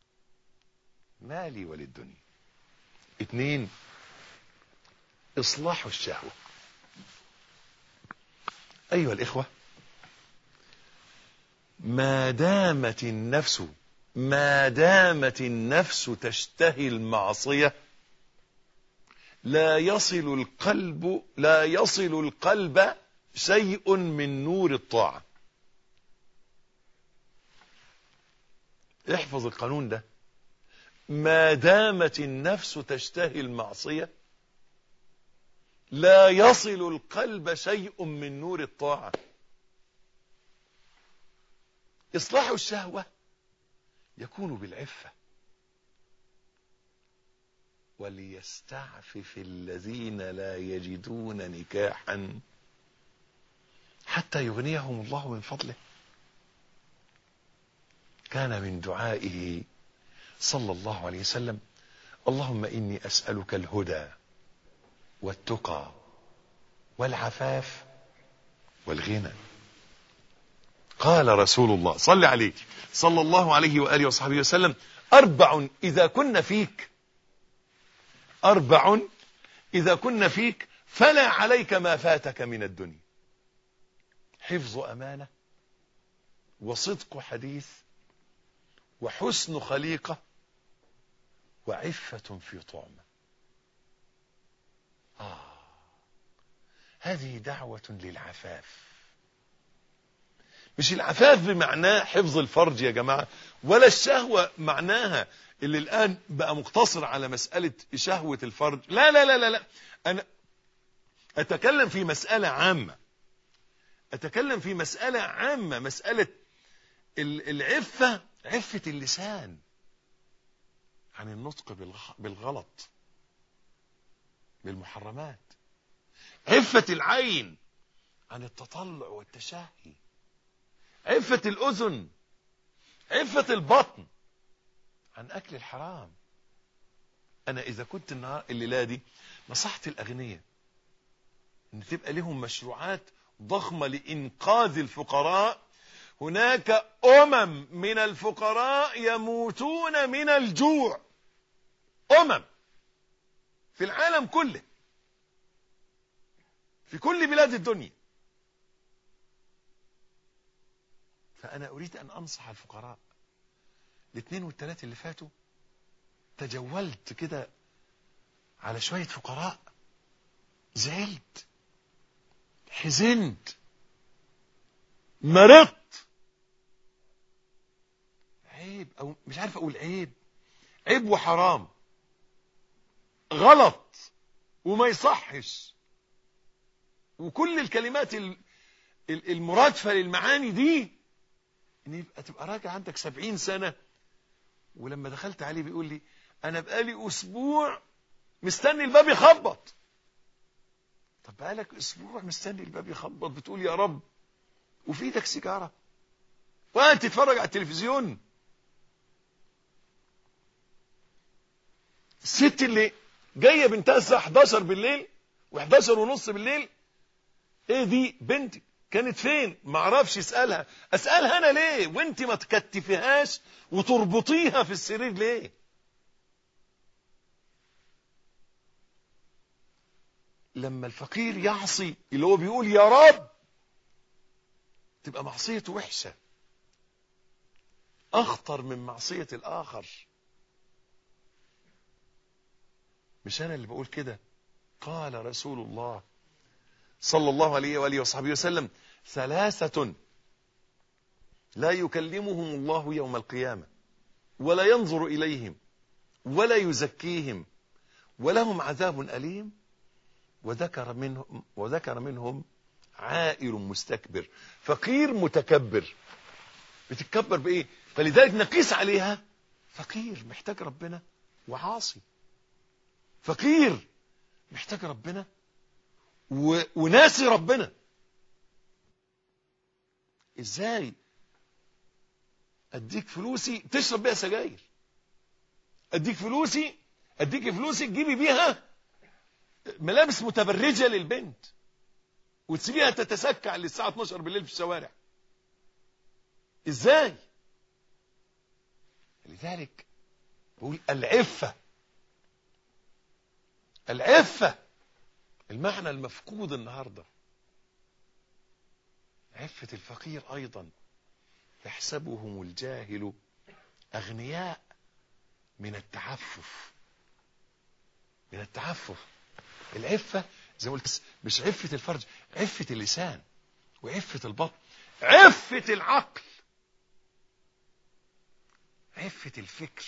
S1: مالي وللدنيا اتنين اصلاح الشهوة ايها الاخوة ما دامت النفس ما دامت النفس تشتهي المعصية لا يصل القلب لا يصل القلب شيء من نور الطاعة احفظ القانون ده ما دامت النفس تشتهي المعصية لا يصل القلب شيء من نور الطاعة إصلاح الشهوة يكون بالعفة وليستعفف الذين لا يجدون نكاحا حتى يغنيهم الله من فضله كان من دعائه صلى الله عليه وسلم اللهم إني أسألك الهدى والتقى والعفاف والغنى قال رسول الله صل عليه صلى الله عليه وآله وصحبه وسلم أربع إذا كن فيك أربع إذا كن فيك فلا عليك ما فاتك من الدنيا حفظ أمانة وصدق حديث وحسن خليقة وعفة في طعمة آه هذه دعوة للعفاف مش العفاف بمعناه حفظ الفرج يا جماعة ولا الشهوة معناها اللي الآن بقى مقتصر على مسألة شهوة الفرج لا لا لا لا, لا. أنا أتكلم في مسألة عامة أتكلم في مسألة عامة مسألة العفة عفة اللسان عن النطق بالغلط بالمحرمات عفة العين عن التطلع والتشهي عفة الأذن عفة البطن عن أكل الحرام أنا إذا كنت النهار الليلة دي نصحت الأغنياء أن تبقى لهم مشروعات ضخمة لإنقاذ الفقراء هناك أمم من الفقراء يموتون من الجوع أمم في العالم كله في كل بلاد الدنيا فأنا أريد أن أنصح الفقراء الاثنين والثلاثة اللي فاتوا تجولت كده على شوية فقراء زعلت حزنت مرضت عيب او مش عارف اقول عيب عيب وحرام غلط وما يصحش وكل الكلمات المرادفة للمعاني دي ان يبقى تبقى راجع عندك سبعين سنة ولما دخلت عليه بيقول لي انا بقالي اسبوع مستني الباب يخبط طب بقالك اسبوع مستني الباب يخبط بتقول يا رب وفي ايدك سيجاره وقاعد تتفرج على التلفزيون الست اللي جايه بنتها الساعه 11 بالليل و11 ونص بالليل ايه دي بنتي كانت فين ما اعرفش اسالها اسالها انا ليه وانت ما تكتفيهاش وتربطيها في السرير ليه لما الفقير يعصي اللي هو بيقول يا رب تبقى معصيته وحشة أخطر من معصية الآخر مش أنا اللي بقول كده قال رسول الله صلى الله عليه وآله وصحبه وسلم ثلاثة لا يكلمهم الله يوم القيامة ولا ينظر إليهم ولا يزكيهم ولهم عذاب أليم وذكر منهم, وذكر منهم عائر مستكبر فقير متكبر بتتكبر بإيه فلذلك نقيس عليها فقير محتاج ربنا وعاصي فقير محتاج ربنا و... وناسي ربنا ازاي اديك فلوسي تشرب بيها سجاير اديك فلوسي اديك فلوسي تجيبي بيها ملابس متبرجه للبنت وتسيبيها تتسكع للساعه 12 بالليل في الشوارع ازاي لذلك بقول العفه العفه المعنى المفقود النهارده عفه الفقير ايضا يحسبهم الجاهل اغنياء من التعفف من التعفف العفة زي ما قلت مش عفة الفرج عفة اللسان وعفة البطن عفة العقل عفة الفكر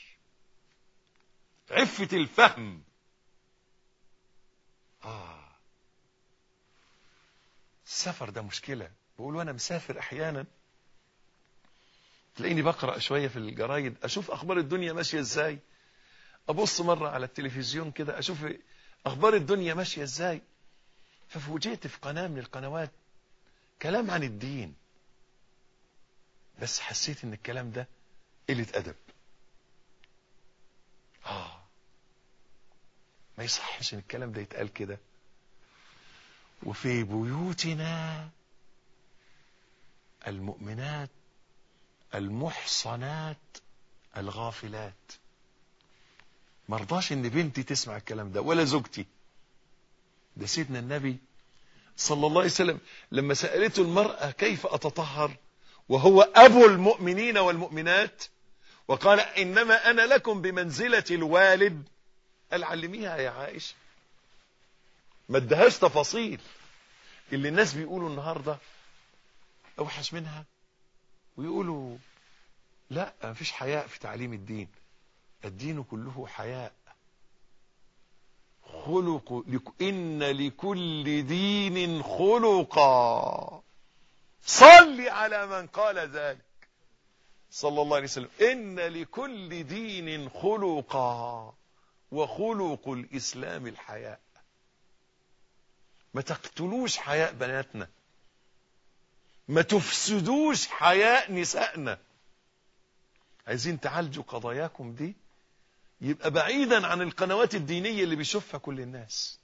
S1: عفة الفهم آه السفر ده مشكلة بقول وانا مسافر احيانا تلاقيني بقرأ شوية في الجرايد اشوف اخبار الدنيا ماشية ازاي ابص مرة على التلفزيون كده اشوف اخبار الدنيا ماشية ازاي ففوجئت في قناة من القنوات كلام عن الدين بس حسيت ان الكلام ده قلة ادب اه ما يصحش ان الكلام ده يتقال كده وفي بيوتنا المؤمنات المحصنات الغافلات مرضاش ان بنتي تسمع الكلام ده ولا زوجتي ده سيدنا النبي صلى الله عليه وسلم لما سألته المرأة كيف أتطهر وهو أبو المؤمنين والمؤمنات وقال إنما أنا لكم بمنزلة الوالد قال علميها يا عائشة ما ادهاش تفاصيل اللي الناس بيقولوا النهاردة أوحش منها ويقولوا لا مفيش حياء في تعليم الدين الدين كله حياء خلق إن لكل دين خلقا صل على من قال ذلك صلى الله عليه وسلم إن لكل دين خلقا وخلق الإسلام الحياء ما تقتلوش حياء بناتنا ما تفسدوش حياء نسائنا عايزين تعالجوا قضاياكم دي يبقى بعيدا عن القنوات الدينية اللي بيشوفها كل الناس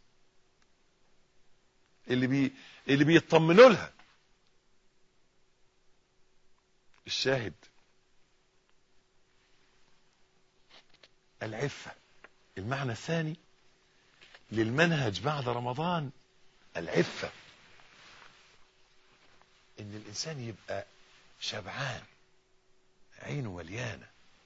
S1: اللي بي اللي بيطمنوا لها الشاهد العفة المعنى الثاني للمنهج بعد رمضان العفة ان الانسان يبقى شبعان عينه مليانة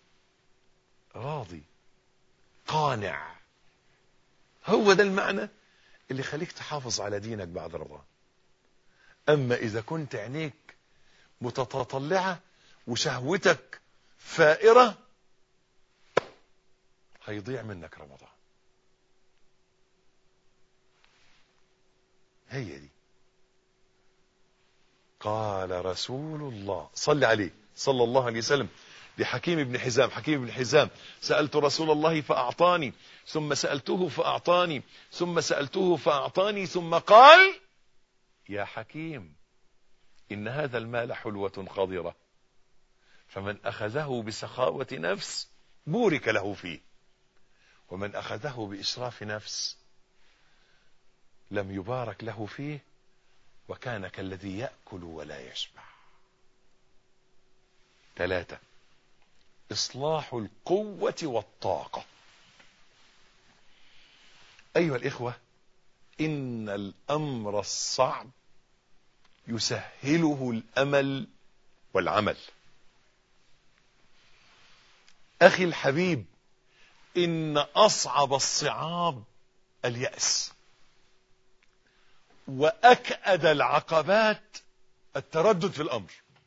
S1: راضي قانع هو ده المعنى اللي يخليك تحافظ على دينك بعد رمضان اما اذا كنت عينيك متطلعة وشهوتك فائرة هيضيع منك رمضان هي دي قال رسول الله صل عليه صلى الله عليه وسلم لحكيم بن حزام حكيم بن حزام سألت رسول الله فأعطاني ثم سألته فأعطاني ثم سألته فأعطاني ثم قال يا حكيم إن هذا المال حلوة خضرة فمن أخذه بسخاوة نفس بورك له فيه ومن أخذه بإشراف نفس لم يبارك له فيه وكان كالذي يأكل ولا يشبع ثلاثة إصلاح القوة والطاقة أيها الإخوة إن الأمر الصعب يسهله الأمل والعمل أخي الحبيب إن أصعب الصعاب اليأس وأكأد العقبات التردد في الأمر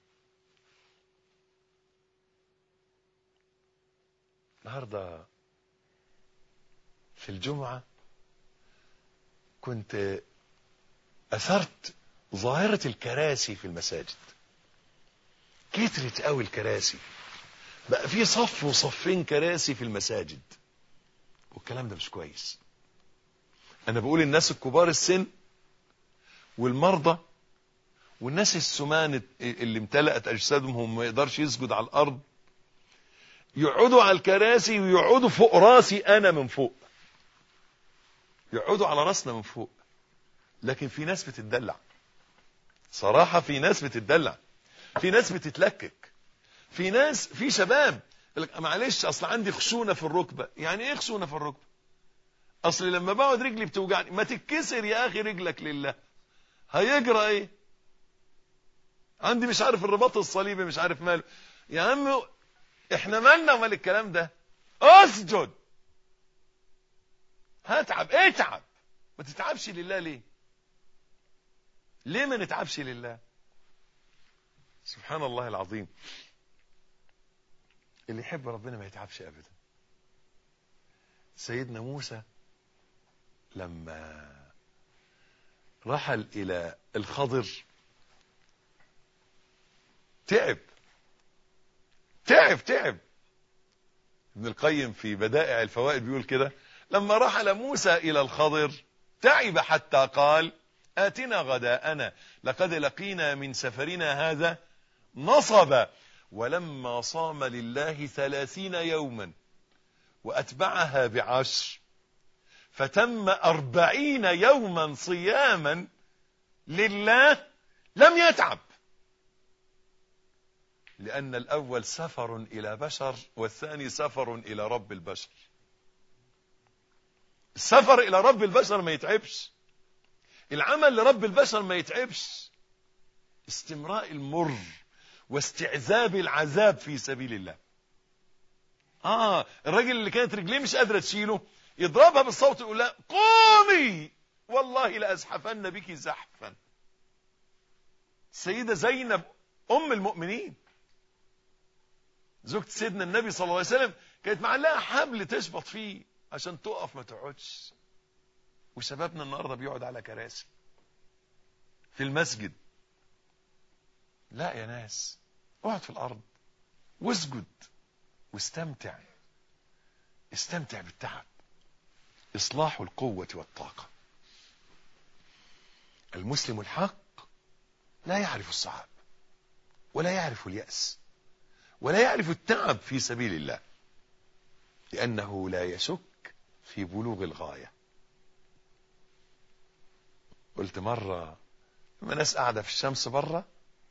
S1: النهارده في الجمعة كنت أثرت ظاهرة الكراسي في المساجد كترت قوي الكراسي بقى في صف وصفين كراسي في المساجد والكلام ده مش كويس انا بقول الناس الكبار السن والمرضى والناس السمان اللي امتلأت اجسادهم هم ما يقدرش يسجد على الارض يقعدوا على الكراسي ويقعدوا فوق راسي انا من فوق يقعدوا على راسنا من فوق لكن في ناس بتتدلع صراحة في ناس بتتدلع في ناس بتتلكك في ناس في شباب يقول لك معلش اصل عندي خشونه في الركبه يعني ايه خشونه في الركبه اصل لما بقعد رجلي بتوجعني ما تتكسر يا اخي رجلك لله هيجرى ايه عندي مش عارف الرباط الصليبي مش عارف ماله يا عم احنا مالنا ومال الكلام ده اسجد هتعب اتعب ما تتعبش لله ليه ليه ما نتعبش لله سبحان الله العظيم اللي يحب ربنا ما يتعبش ابدا سيدنا موسى لما رحل الى الخضر تعب تعب تعب ابن القيم في بدائع الفوائد بيقول كده لما رحل موسى الى الخضر تعب حتى قال آتنا غداءنا لقد لقينا من سفرنا هذا نصبا ولما صام لله ثلاثين يوما وأتبعها بعشر فتم أربعين يوما صياما لله لم يتعب لأن الأول سفر إلى بشر والثاني سفر إلى رب البشر السفر إلى رب البشر ما يتعبش العمل لرب البشر ما يتعبش استمراء المر واستعذاب العذاب في سبيل الله اه الراجل اللي كانت رجليه مش قادره تشيله يضربها بالصوت يقول لها قومي والله لازحفن بك زحفا السيده زينب ام المؤمنين زوجة سيدنا النبي صلى الله عليه وسلم كانت معلقه حبل تشبط فيه عشان تقف ما تقعدش وشبابنا النهارده بيقعد على كراسي في المسجد لا يا ناس اقعد في الارض واسجد واستمتع استمتع بالتعب اصلاح القوة والطاقة المسلم الحق لا يعرف الصعاب ولا يعرف اليأس ولا يعرف التعب في سبيل الله لأنه لا يشك في بلوغ الغاية قلت مرة لما ناس قاعدة في الشمس بره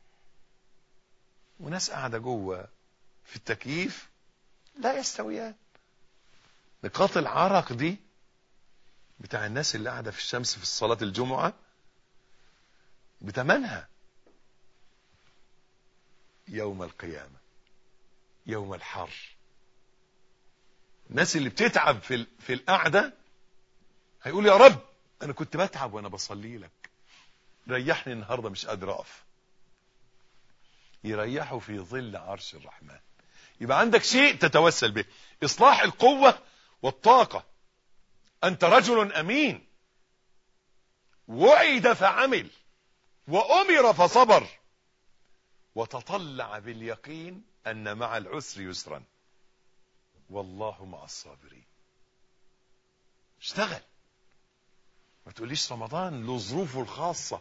S1: وناس قاعدة جوه في التكييف لا يستويان نقاط العرق دي بتاع الناس اللي قاعدة في الشمس في صلاة الجمعة بتمنها يوم القيامة يوم الحر الناس اللي بتتعب في في القعدة هيقول يا رب انا كنت بتعب وانا بصلي لك ريحني النهارده مش قادر اقف يريحوا في ظل عرش الرحمن يبقى عندك شيء تتوسل به اصلاح القوة والطاقة انت رجل امين وعد فعمل وامر فصبر وتطلع باليقين ان مع العسر يسرا والله مع الصابرين اشتغل ما تقوليش رمضان له ظروفه الخاصة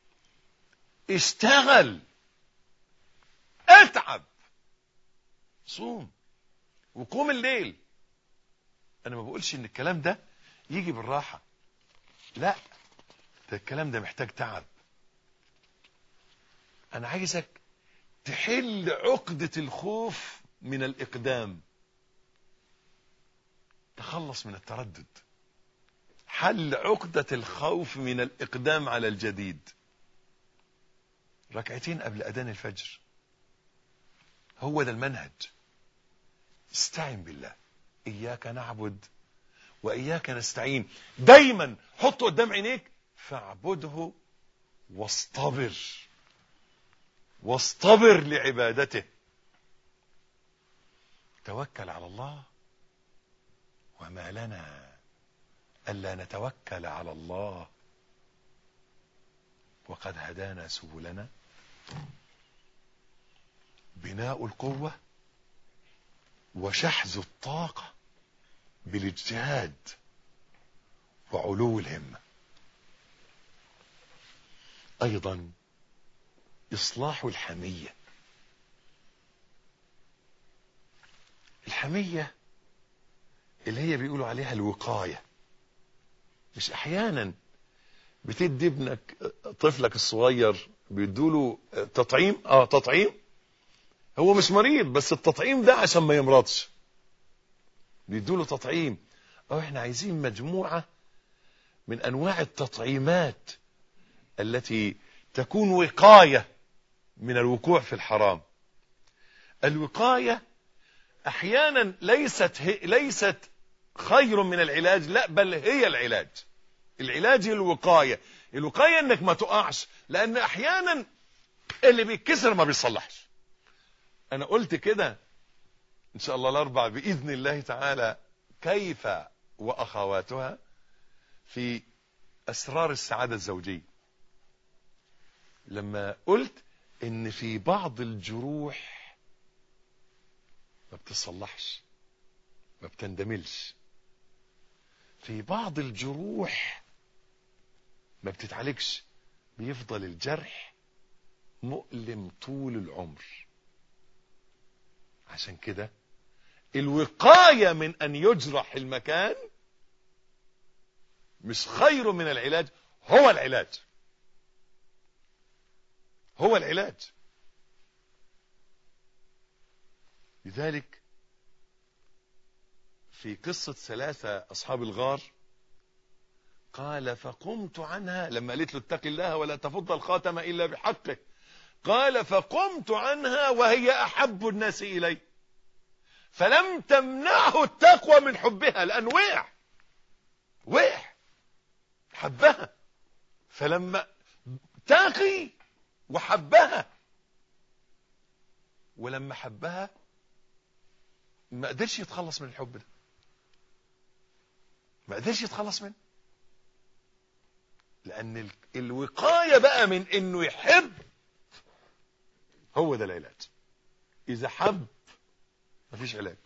S1: اشتغل اتعب صوم وقوم الليل انا ما بقولش ان الكلام ده يجي بالراحة لا ده الكلام ده محتاج تعب انا عايزك تحل عقدة الخوف من الاقدام تخلص من التردد حل عقدة الخوف من الإقدام على الجديد ركعتين قبل أذان الفجر هو ده المنهج استعن بالله إياك نعبد وإياك نستعين دايما حط قدام عينيك فاعبده واصطبر واصطبر لعبادته توكل على الله وما لنا ألا نتوكل على الله وقد هدانا سبلنا بناء القوة وشحذ الطاقة بالاجتهاد وعلو الهمة أيضا إصلاح الحمية الحمية اللي هي بيقولوا عليها الوقاية مش أحيانا بتدي ابنك طفلك الصغير بيدوله تطعيم اه تطعيم هو مش مريض بس التطعيم ده عشان ما يمرضش بيدوله تطعيم اه احنا عايزين مجموعة من انواع التطعيمات التي تكون وقاية من الوقوع في الحرام الوقاية احيانا ليست هي ليست خير من العلاج لا بل هي العلاج العلاج الوقاية الوقاية انك ما تقعش لان احيانا اللي بيتكسر ما بيصلحش انا قلت كده ان شاء الله الاربع باذن الله تعالى كيف واخواتها في اسرار السعادة الزوجية لما قلت ان في بعض الجروح ما بتصلحش ما بتندملش في بعض الجروح ما بتتعالجش بيفضل الجرح مؤلم طول العمر عشان كده الوقاية من ان يجرح المكان مش خير من العلاج هو العلاج هو العلاج لذلك في قصة ثلاثة أصحاب الغار قال فقمت عنها لما قالت له اتق الله ولا تفض الخاتم إلا بحقه قال فقمت عنها وهي أحب الناس إلي فلم تمنعه التقوى من حبها لأن وقع وقع حبها فلما تاقي وحبها ولما حبها ما قدرش يتخلص من الحب ده ما قدرش يتخلص منه لان ال- الوقاية بقى من انه يحب هو ده العلاج اذا حب مفيش علاج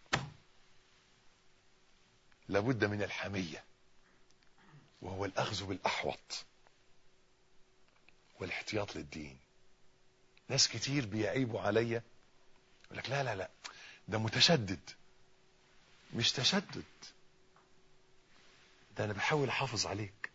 S1: لابد من الحمية وهو الاخذ بالاحوط والاحتياط للدين ناس كتير بيعيبوا عليا يقول لك لا لا لا ده متشدد مش تشدد ده انا بحاول احافظ عليك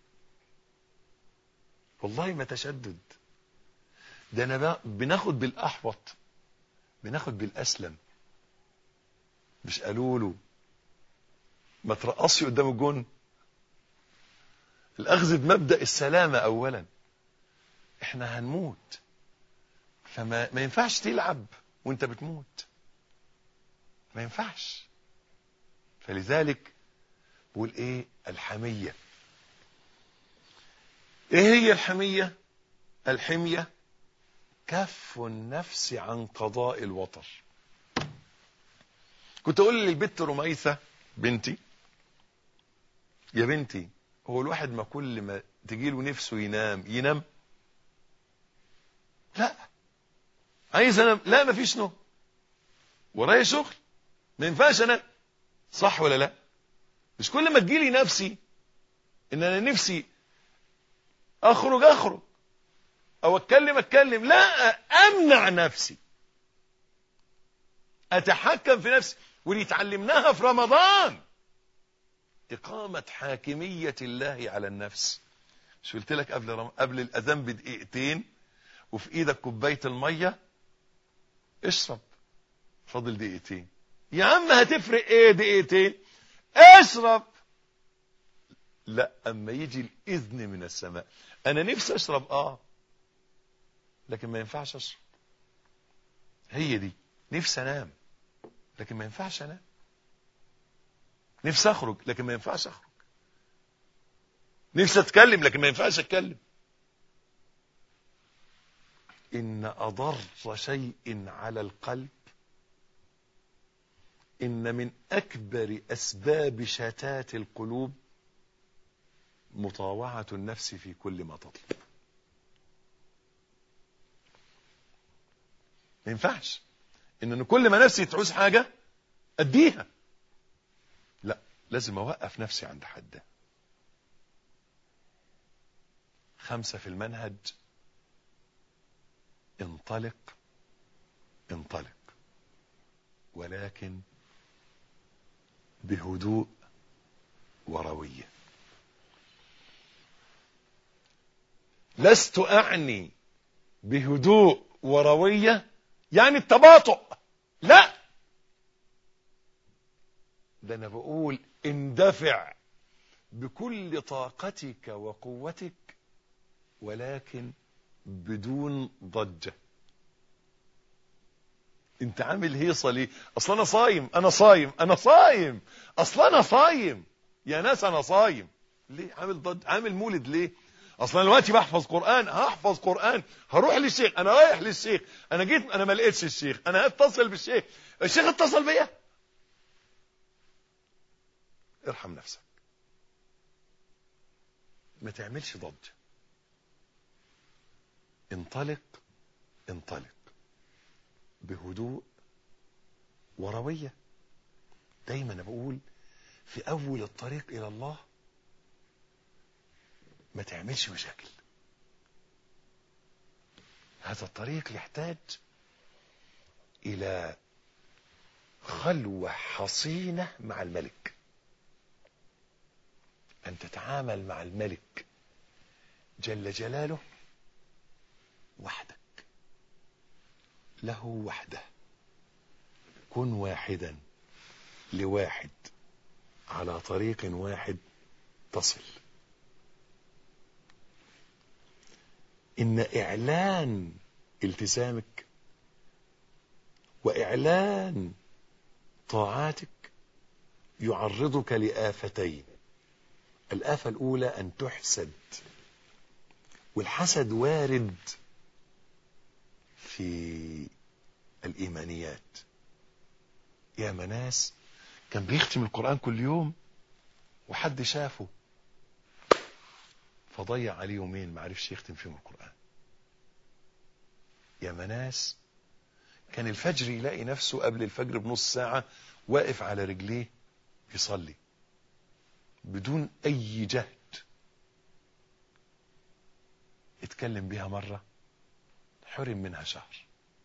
S1: والله ما تشدد ده انا ب- بناخد بالاحوط بناخد بالاسلم مش قالوا له ما ترقصش قدام الجون الاخذ بمبدا السلامه اولا احنا هنموت فما ما ينفعش تلعب وانت بتموت ما ينفعش فلذلك بقول ايه الحمية ايه هي الحمية الحمية كف النفس عن قضاء الوطر كنت اقول للبت رميثة بنتي يا بنتي هو الواحد ما كل ما تجيله نفسه ينام ينام لا عايز انام لا مفيش نوم ورايا شغل ما ينفعش انام صح ولا لا مش كل ما تجيلي نفسي ان انا نفسي اخرج اخرج او اتكلم اتكلم لا امنع نفسي اتحكم في نفسي ودي اتعلمناها في رمضان اقامة حاكمية الله على النفس مش قلت لك قبل رم... قبل الاذان بدقيقتين وفي ايدك كوبايه الميه اشرب فاضل دقيقتين يا عم هتفرق ايه دقيقتين اشرب لا اما يجي الاذن من السماء انا نفسي اشرب اه لكن ما ينفعش اشرب هي دي نفسي انام لكن ما ينفعش انام نفسي اخرج لكن ما ينفعش اخرج نفسي اتكلم لكن ما ينفعش اتكلم ان اضر شيء على القلب ان من اكبر اسباب شتات القلوب مطاوعة النفس في كل ما تطلب ما ينفعش ان أنا كل ما نفسي تعوز حاجة اديها لا لازم اوقف نفسي عند حدها خمسة في المنهج انطلق انطلق ولكن بهدوء ورويه لست اعني بهدوء ورويه يعني التباطؤ لا ده انا بقول اندفع بكل طاقتك وقوتك ولكن بدون ضجه انت عامل هيصه ليه اصل انا صايم انا صايم انا صايم اصل انا صايم يا ناس انا صايم ليه عامل ضج عامل مولد ليه اصلا دلوقتي بحفظ قران هحفظ قران هروح للشيخ انا رايح للشيخ انا جيت انا ما لقيتش الشيخ انا هتصل بالشيخ الشيخ اتصل بيا ارحم نفسك ما تعملش ضجه انطلق انطلق بهدوء ورويه دايما أنا بقول في اول الطريق الى الله ما تعملش مشاكل هذا الطريق يحتاج الى خلوة حصينة مع الملك ان تتعامل مع الملك جل جلاله وحدك له وحده كن واحدا لواحد على طريق واحد تصل ان اعلان التزامك واعلان طاعاتك يعرضك لافتين الافه الاولى ان تحسد والحسد وارد في الايمانيات يا مناس كان بيختم القران كل يوم وحد شافه فضيع عليه يومين ما عرفش يختم فيهم القرآن يا مناس كان الفجر يلاقي نفسه قبل الفجر بنص ساعة واقف على رجليه يصلي بدون أي جهد اتكلم بها مرة حرم منها شهر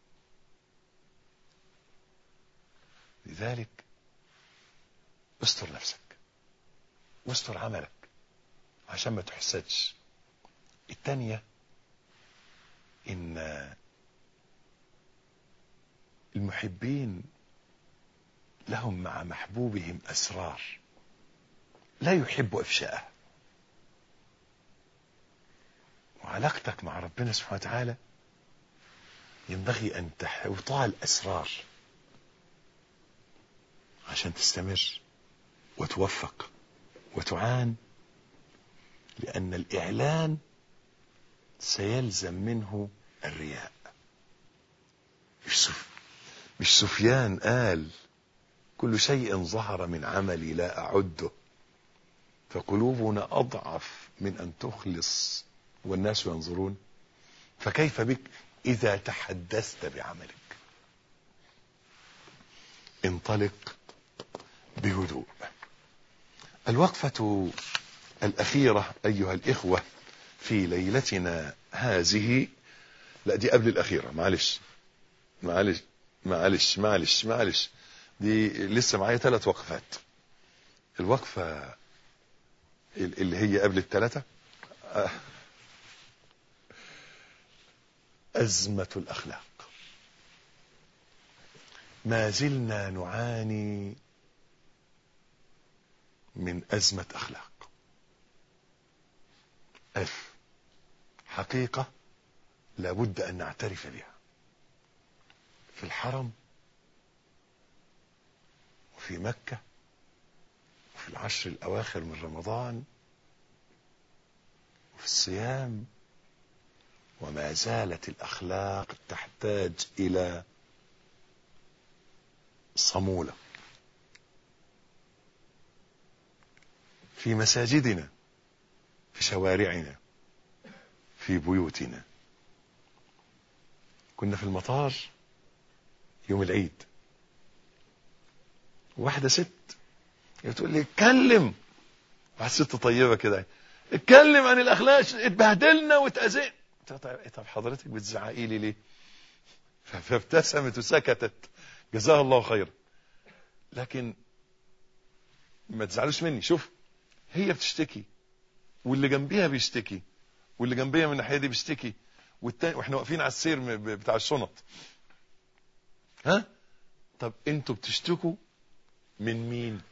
S1: لذلك استر نفسك واستر عملك عشان ما تحسدش التانية ان المحبين لهم مع محبوبهم اسرار لا يحب افشاءها وعلاقتك مع ربنا سبحانه وتعالى ينبغي ان تحوطها الاسرار عشان تستمر وتوفق وتعان لأن الإعلان سيلزم منه الرياء مش, سف... مش سفيان قال كل شيء ظهر من عملي لا أعده فقلوبنا أضعف من أن تخلص والناس ينظرون فكيف بك إذا تحدثت بعملك انطلق بهدوء الوقفة الأخيرة أيها الإخوة في ليلتنا هذه لا دي قبل الأخيرة معلش معلش معلش معلش معلش دي لسه معايا ثلاث وقفات الوقفة اللي هي قبل الثلاثة أزمة الأخلاق ما زلنا نعاني من أزمة أخلاق ألف حقيقة لابد أن نعترف بها في الحرم وفي مكة
S2: في العشر الأواخر من رمضان وفي الصيام وما زالت الأخلاق تحتاج إلى صمولة في مساجدنا في شوارعنا في بيوتنا كنا في المطار يوم العيد واحدة ست تقول لي اتكلم واحدة ست طيبة كده اتكلم عن الاخلاق اتبهدلنا واتأذينا طب حضرتك بتزعقي لي ليه فابتسمت وسكتت جزاها الله خيرا لكن ما تزعلوش مني شوف هي بتشتكي واللي جنبيها بيشتكي واللي جنبيها من الناحيه دي بيشتكي والتاني واحنا واقفين على السير بتاع الشنط ها طب انتوا بتشتكوا من مين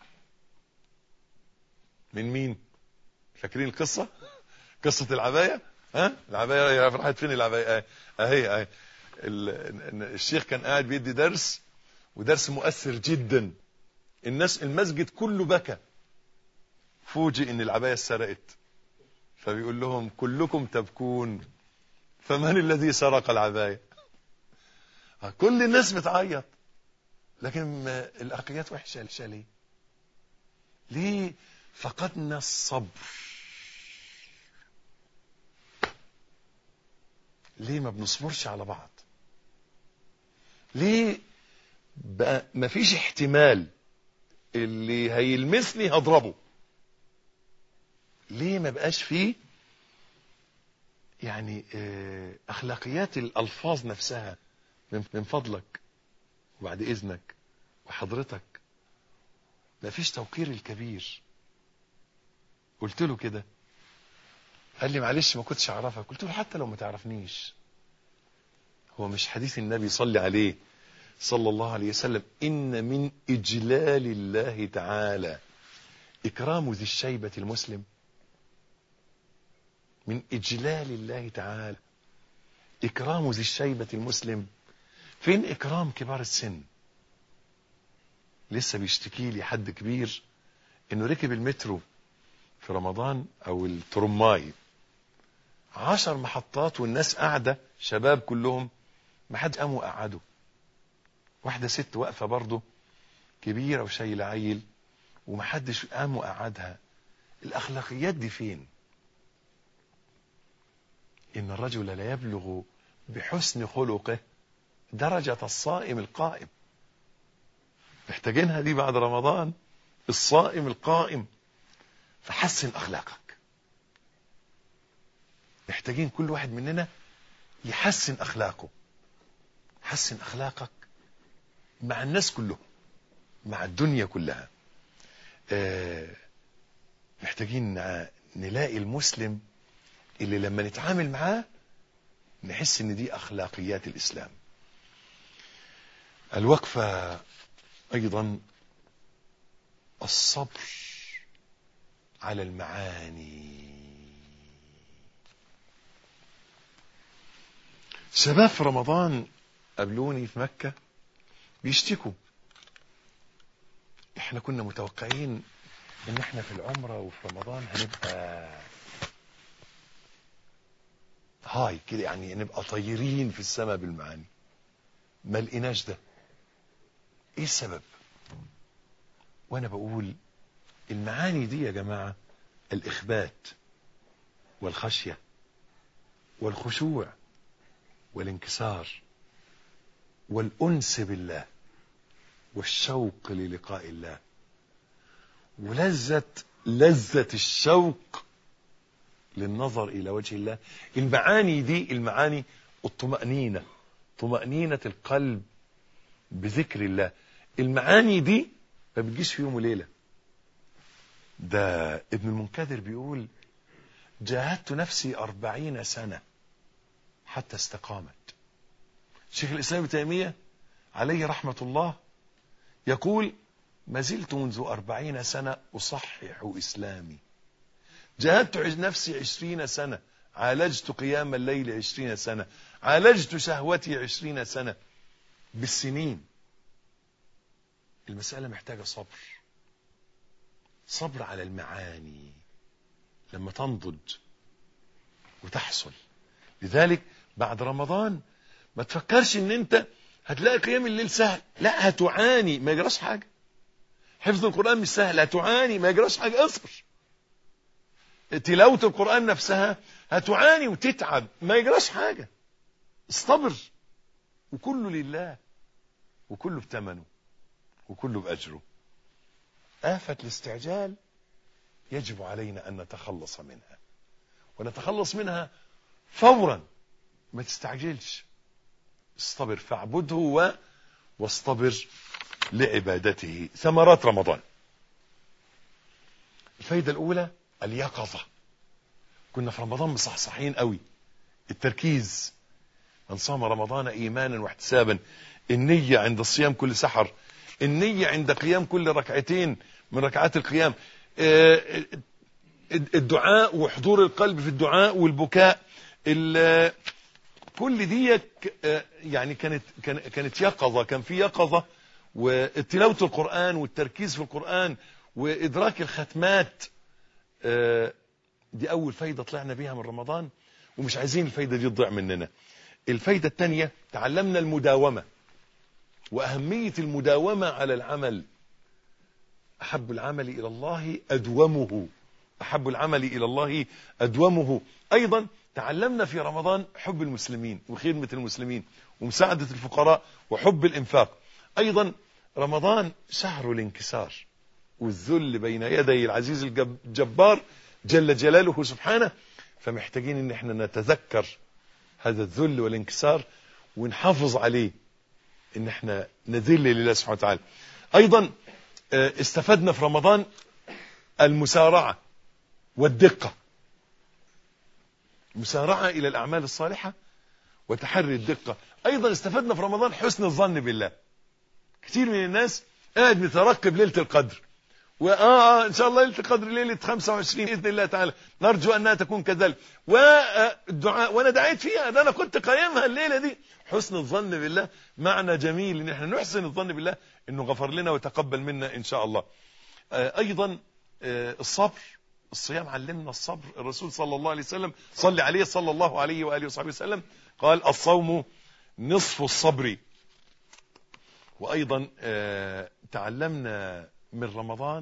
S2: من مين فاكرين القصه قصه العبايه ها العبايه راحت فين العبايه اهي اهي الشيخ كان قاعد بيدي درس ودرس مؤثر جدا الناس المسجد كله بكى فوجئ ان العبايه اتسرقت فبيقول لهم كلكم تبكون فمن الذي سرق العبايه كل الناس بتعيط لكن الاخلاقيات وحشه ليه ليه فقدنا الصبر ليه ما بنصبرش على بعض ليه بقى ما فيش احتمال اللي هيلمسني هضربه ليه ما بقاش فيه يعني اه اخلاقيات الالفاظ نفسها من فضلك وبعد اذنك وحضرتك ما فيش توقير الكبير قلت له كده قال لي معلش ما كنتش اعرفك قلت له حتى لو ما تعرفنيش هو مش حديث النبي صلي عليه صلى الله عليه وسلم ان من اجلال الله تعالى اكرام ذي الشيبه المسلم من اجلال الله تعالى اكرام ذي الشيبه المسلم فين اكرام كبار السن لسه بيشتكي لي حد كبير انه ركب المترو في رمضان او الترماي عشر محطات والناس قاعدة شباب كلهم ما حد قام وقعدوا واحدة ست واقفة برضه كبيرة وشايلة عيل وما حدش قام وقعدها الأخلاقيات دي فين إن الرجل لا يبلغ بحسن خلقه درجة الصائم القائم محتاجينها دي بعد رمضان الصائم القائم فحسن أخلاقك محتاجين كل واحد مننا يحسن أخلاقه حسن أخلاقك مع الناس كلهم مع الدنيا كلها آه محتاجين نلاقي المسلم اللي لما نتعامل معاه نحس ان دي اخلاقيات الاسلام الوقفة ايضا الصبر على المعاني شباب في رمضان قابلوني في مكة بيشتكوا احنا كنا متوقعين ان احنا في العمرة وفي رمضان هنبقى هاي كده يعني نبقى طايرين في السماء بالمعاني ما لقيناش ده ايه السبب وانا بقول المعاني دي يا جماعة الاخبات والخشية والخشوع والانكسار والأنس بالله والشوق للقاء الله ولذة لذة الشوق للنظر إلى وجه الله المعاني دي المعاني الطمأنينة طمأنينة القلب بذكر الله المعاني دي ما بتجيش في يوم وليلة ده ابن المنكدر بيقول جاهدت نفسي أربعين سنة حتى استقامت شيخ الإسلام ابن تيمية عليه رحمة الله يقول ما زلت منذ أربعين سنة أصحح إسلامي جاهدت نفسي عشرين سنة عالجت قيام الليل عشرين سنة عالجت شهوتي عشرين سنة بالسنين المسألة محتاجة صبر صبر على المعاني لما تنضج وتحصل لذلك بعد رمضان ما تفكرش ان انت هتلاقي قيام الليل سهل لا هتعاني ما يجراش حاجة حفظ القرآن مش سهل هتعاني ما يجراش حاجة اصبر تلاوة القرآن نفسها هتعاني وتتعب ما يجراش حاجة اصطبر وكله لله وكله بثمنه وكله بأجره آفة الاستعجال يجب علينا أن نتخلص منها ونتخلص منها فورا ما تستعجلش اصطبر فاعبده و... واصطبر لعبادته ثمرات رمضان الفايدة الأولى اليقظة كنا في رمضان مصحصحين قوي التركيز من صام رمضان إيمانا واحتسابا النية عند الصيام كل سحر النية عند قيام كل ركعتين من ركعات القيام الدعاء وحضور القلب في الدعاء والبكاء كل دي يعني كانت كانت يقظة كان في يقظة وتلاوة القرآن والتركيز في القرآن وإدراك الختمات دي أول فايدة طلعنا بيها من رمضان ومش عايزين الفايدة دي تضيع مننا الفايدة الثانية تعلمنا المداومة وأهمية المداومة على العمل أحب العمل إلى الله أدومه أحب العمل إلى الله أدومه أيضا تعلمنا في رمضان حب المسلمين وخدمة المسلمين ومساعدة الفقراء وحب الإنفاق أيضا رمضان شهر الانكسار والذل بين يدي العزيز الجبار جل جلاله سبحانه فمحتاجين ان احنا نتذكر هذا الذل والانكسار ونحافظ عليه ان احنا نذل لله سبحانه وتعالى ايضا استفدنا في رمضان المسارعة والدقة مسارعة الى الاعمال الصالحة وتحري الدقة ايضا استفدنا في رمضان حسن الظن بالله كثير من الناس قاعد مترقب ليلة القدر وآه إن شاء الله ليلة القدر ليلة 25 بإذن الله تعالى نرجو أنها تكون كذلك والدعاء وأنا دعيت فيها ده أنا كنت قايمها الليلة دي حسن الظن بالله معنى جميل إن احنا نحسن الظن بالله إنه غفر لنا وتقبل منا إن شاء الله أيضا الصبر الصيام علمنا الصبر الرسول صلى الله عليه وسلم صلى عليه صلى الله عليه وآله وصحبه وسلم قال الصوم نصف الصبر وأيضا تعلمنا من رمضان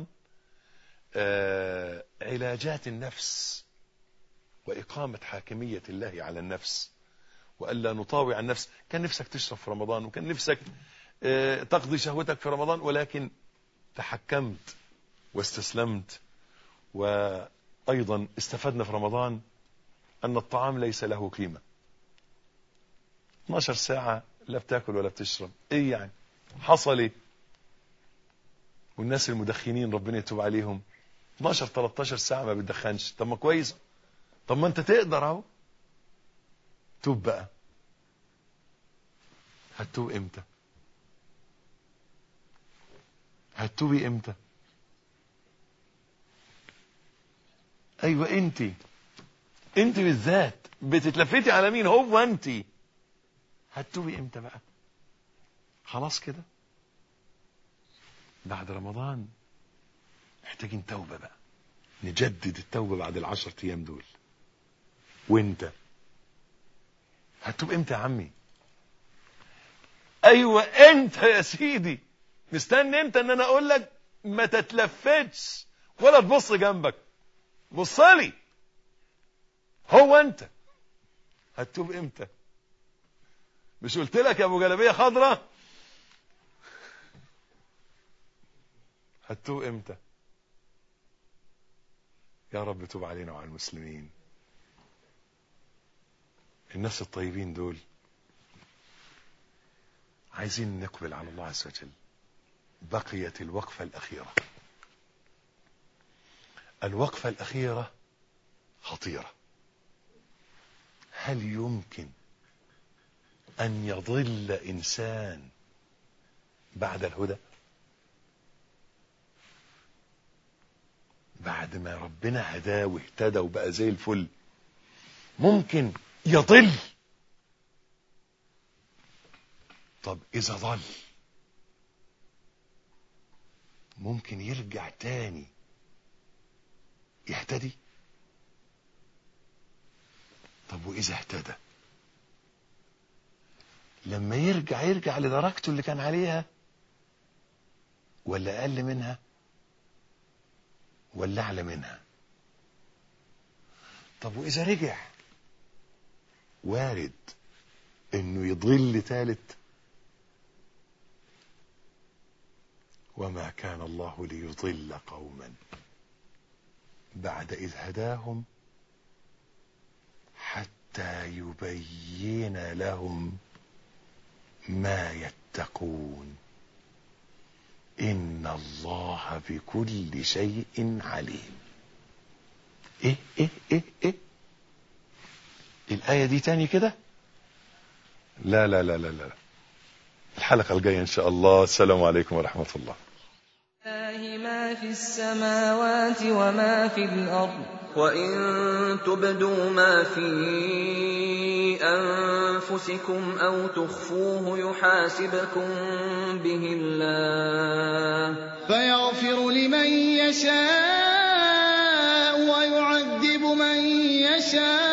S2: علاجات النفس وإقامة حاكمية الله على النفس وألا نطاوع النفس كان نفسك تشرب في رمضان وكان نفسك تقضي شهوتك في رمضان ولكن تحكمت واستسلمت وأيضا استفدنا في رمضان أن الطعام ليس له قيمة 12 ساعة لا بتاكل ولا بتشرب ايه يعني حصل ايه والناس المدخنين ربنا يتوب عليهم 12 13 ساعة ما بتدخنش طب ما كويس طب ما انت تقدر اهو توب بقى هتوب امتى هتوبي امتى ايوه انت انت بالذات بتتلفتي على مين هو انت هتوبي امتى بقى خلاص كده بعد رمضان محتاجين توبة بقى نجدد التوبة بعد العشر ايام دول وانت هتوب امتى يا عمي ايوه انت يا سيدي مستني انت ان انا اقول لك ما تتلفتش ولا تبص جنبك بصلي هو انت هتوب امتى مش قلت لك يا ابو جلابيه خضراء هتوب امتى يا رب توب علينا وعلى المسلمين الناس الطيبين دول عايزين نقبل على الله عز وجل بقيت الوقفة الأخيرة الوقفة الأخيرة خطيرة هل يمكن أن يضل إنسان بعد الهدى بعد ما ربنا هداه واهتدى وبقى زي الفل ممكن يضل طب إذا ضل ممكن يرجع تاني يهتدي طب وإذا اهتدى لما يرجع يرجع لدرجته اللي كان عليها ولا أقل منها ولا أعلى منها طب وإذا رجع وارد إنه يضل ثالث وما كان الله ليضل قوما بعد إذ هداهم حتى يبين لهم ما يتقون إن الله بكل شيء عليم إيه إيه إيه إيه الآية دي تاني كده لا لا لا لا لا الحلقة الجاية إن شاء الله السلام عليكم ورحمة الله
S3: لله ما في السماوات وما في الأرض
S4: وإن تبدوا ما في أنفسكم أو تخفوه يحاسبكم به الله
S5: فيغفر لمن يشاء ويعذب من يشاء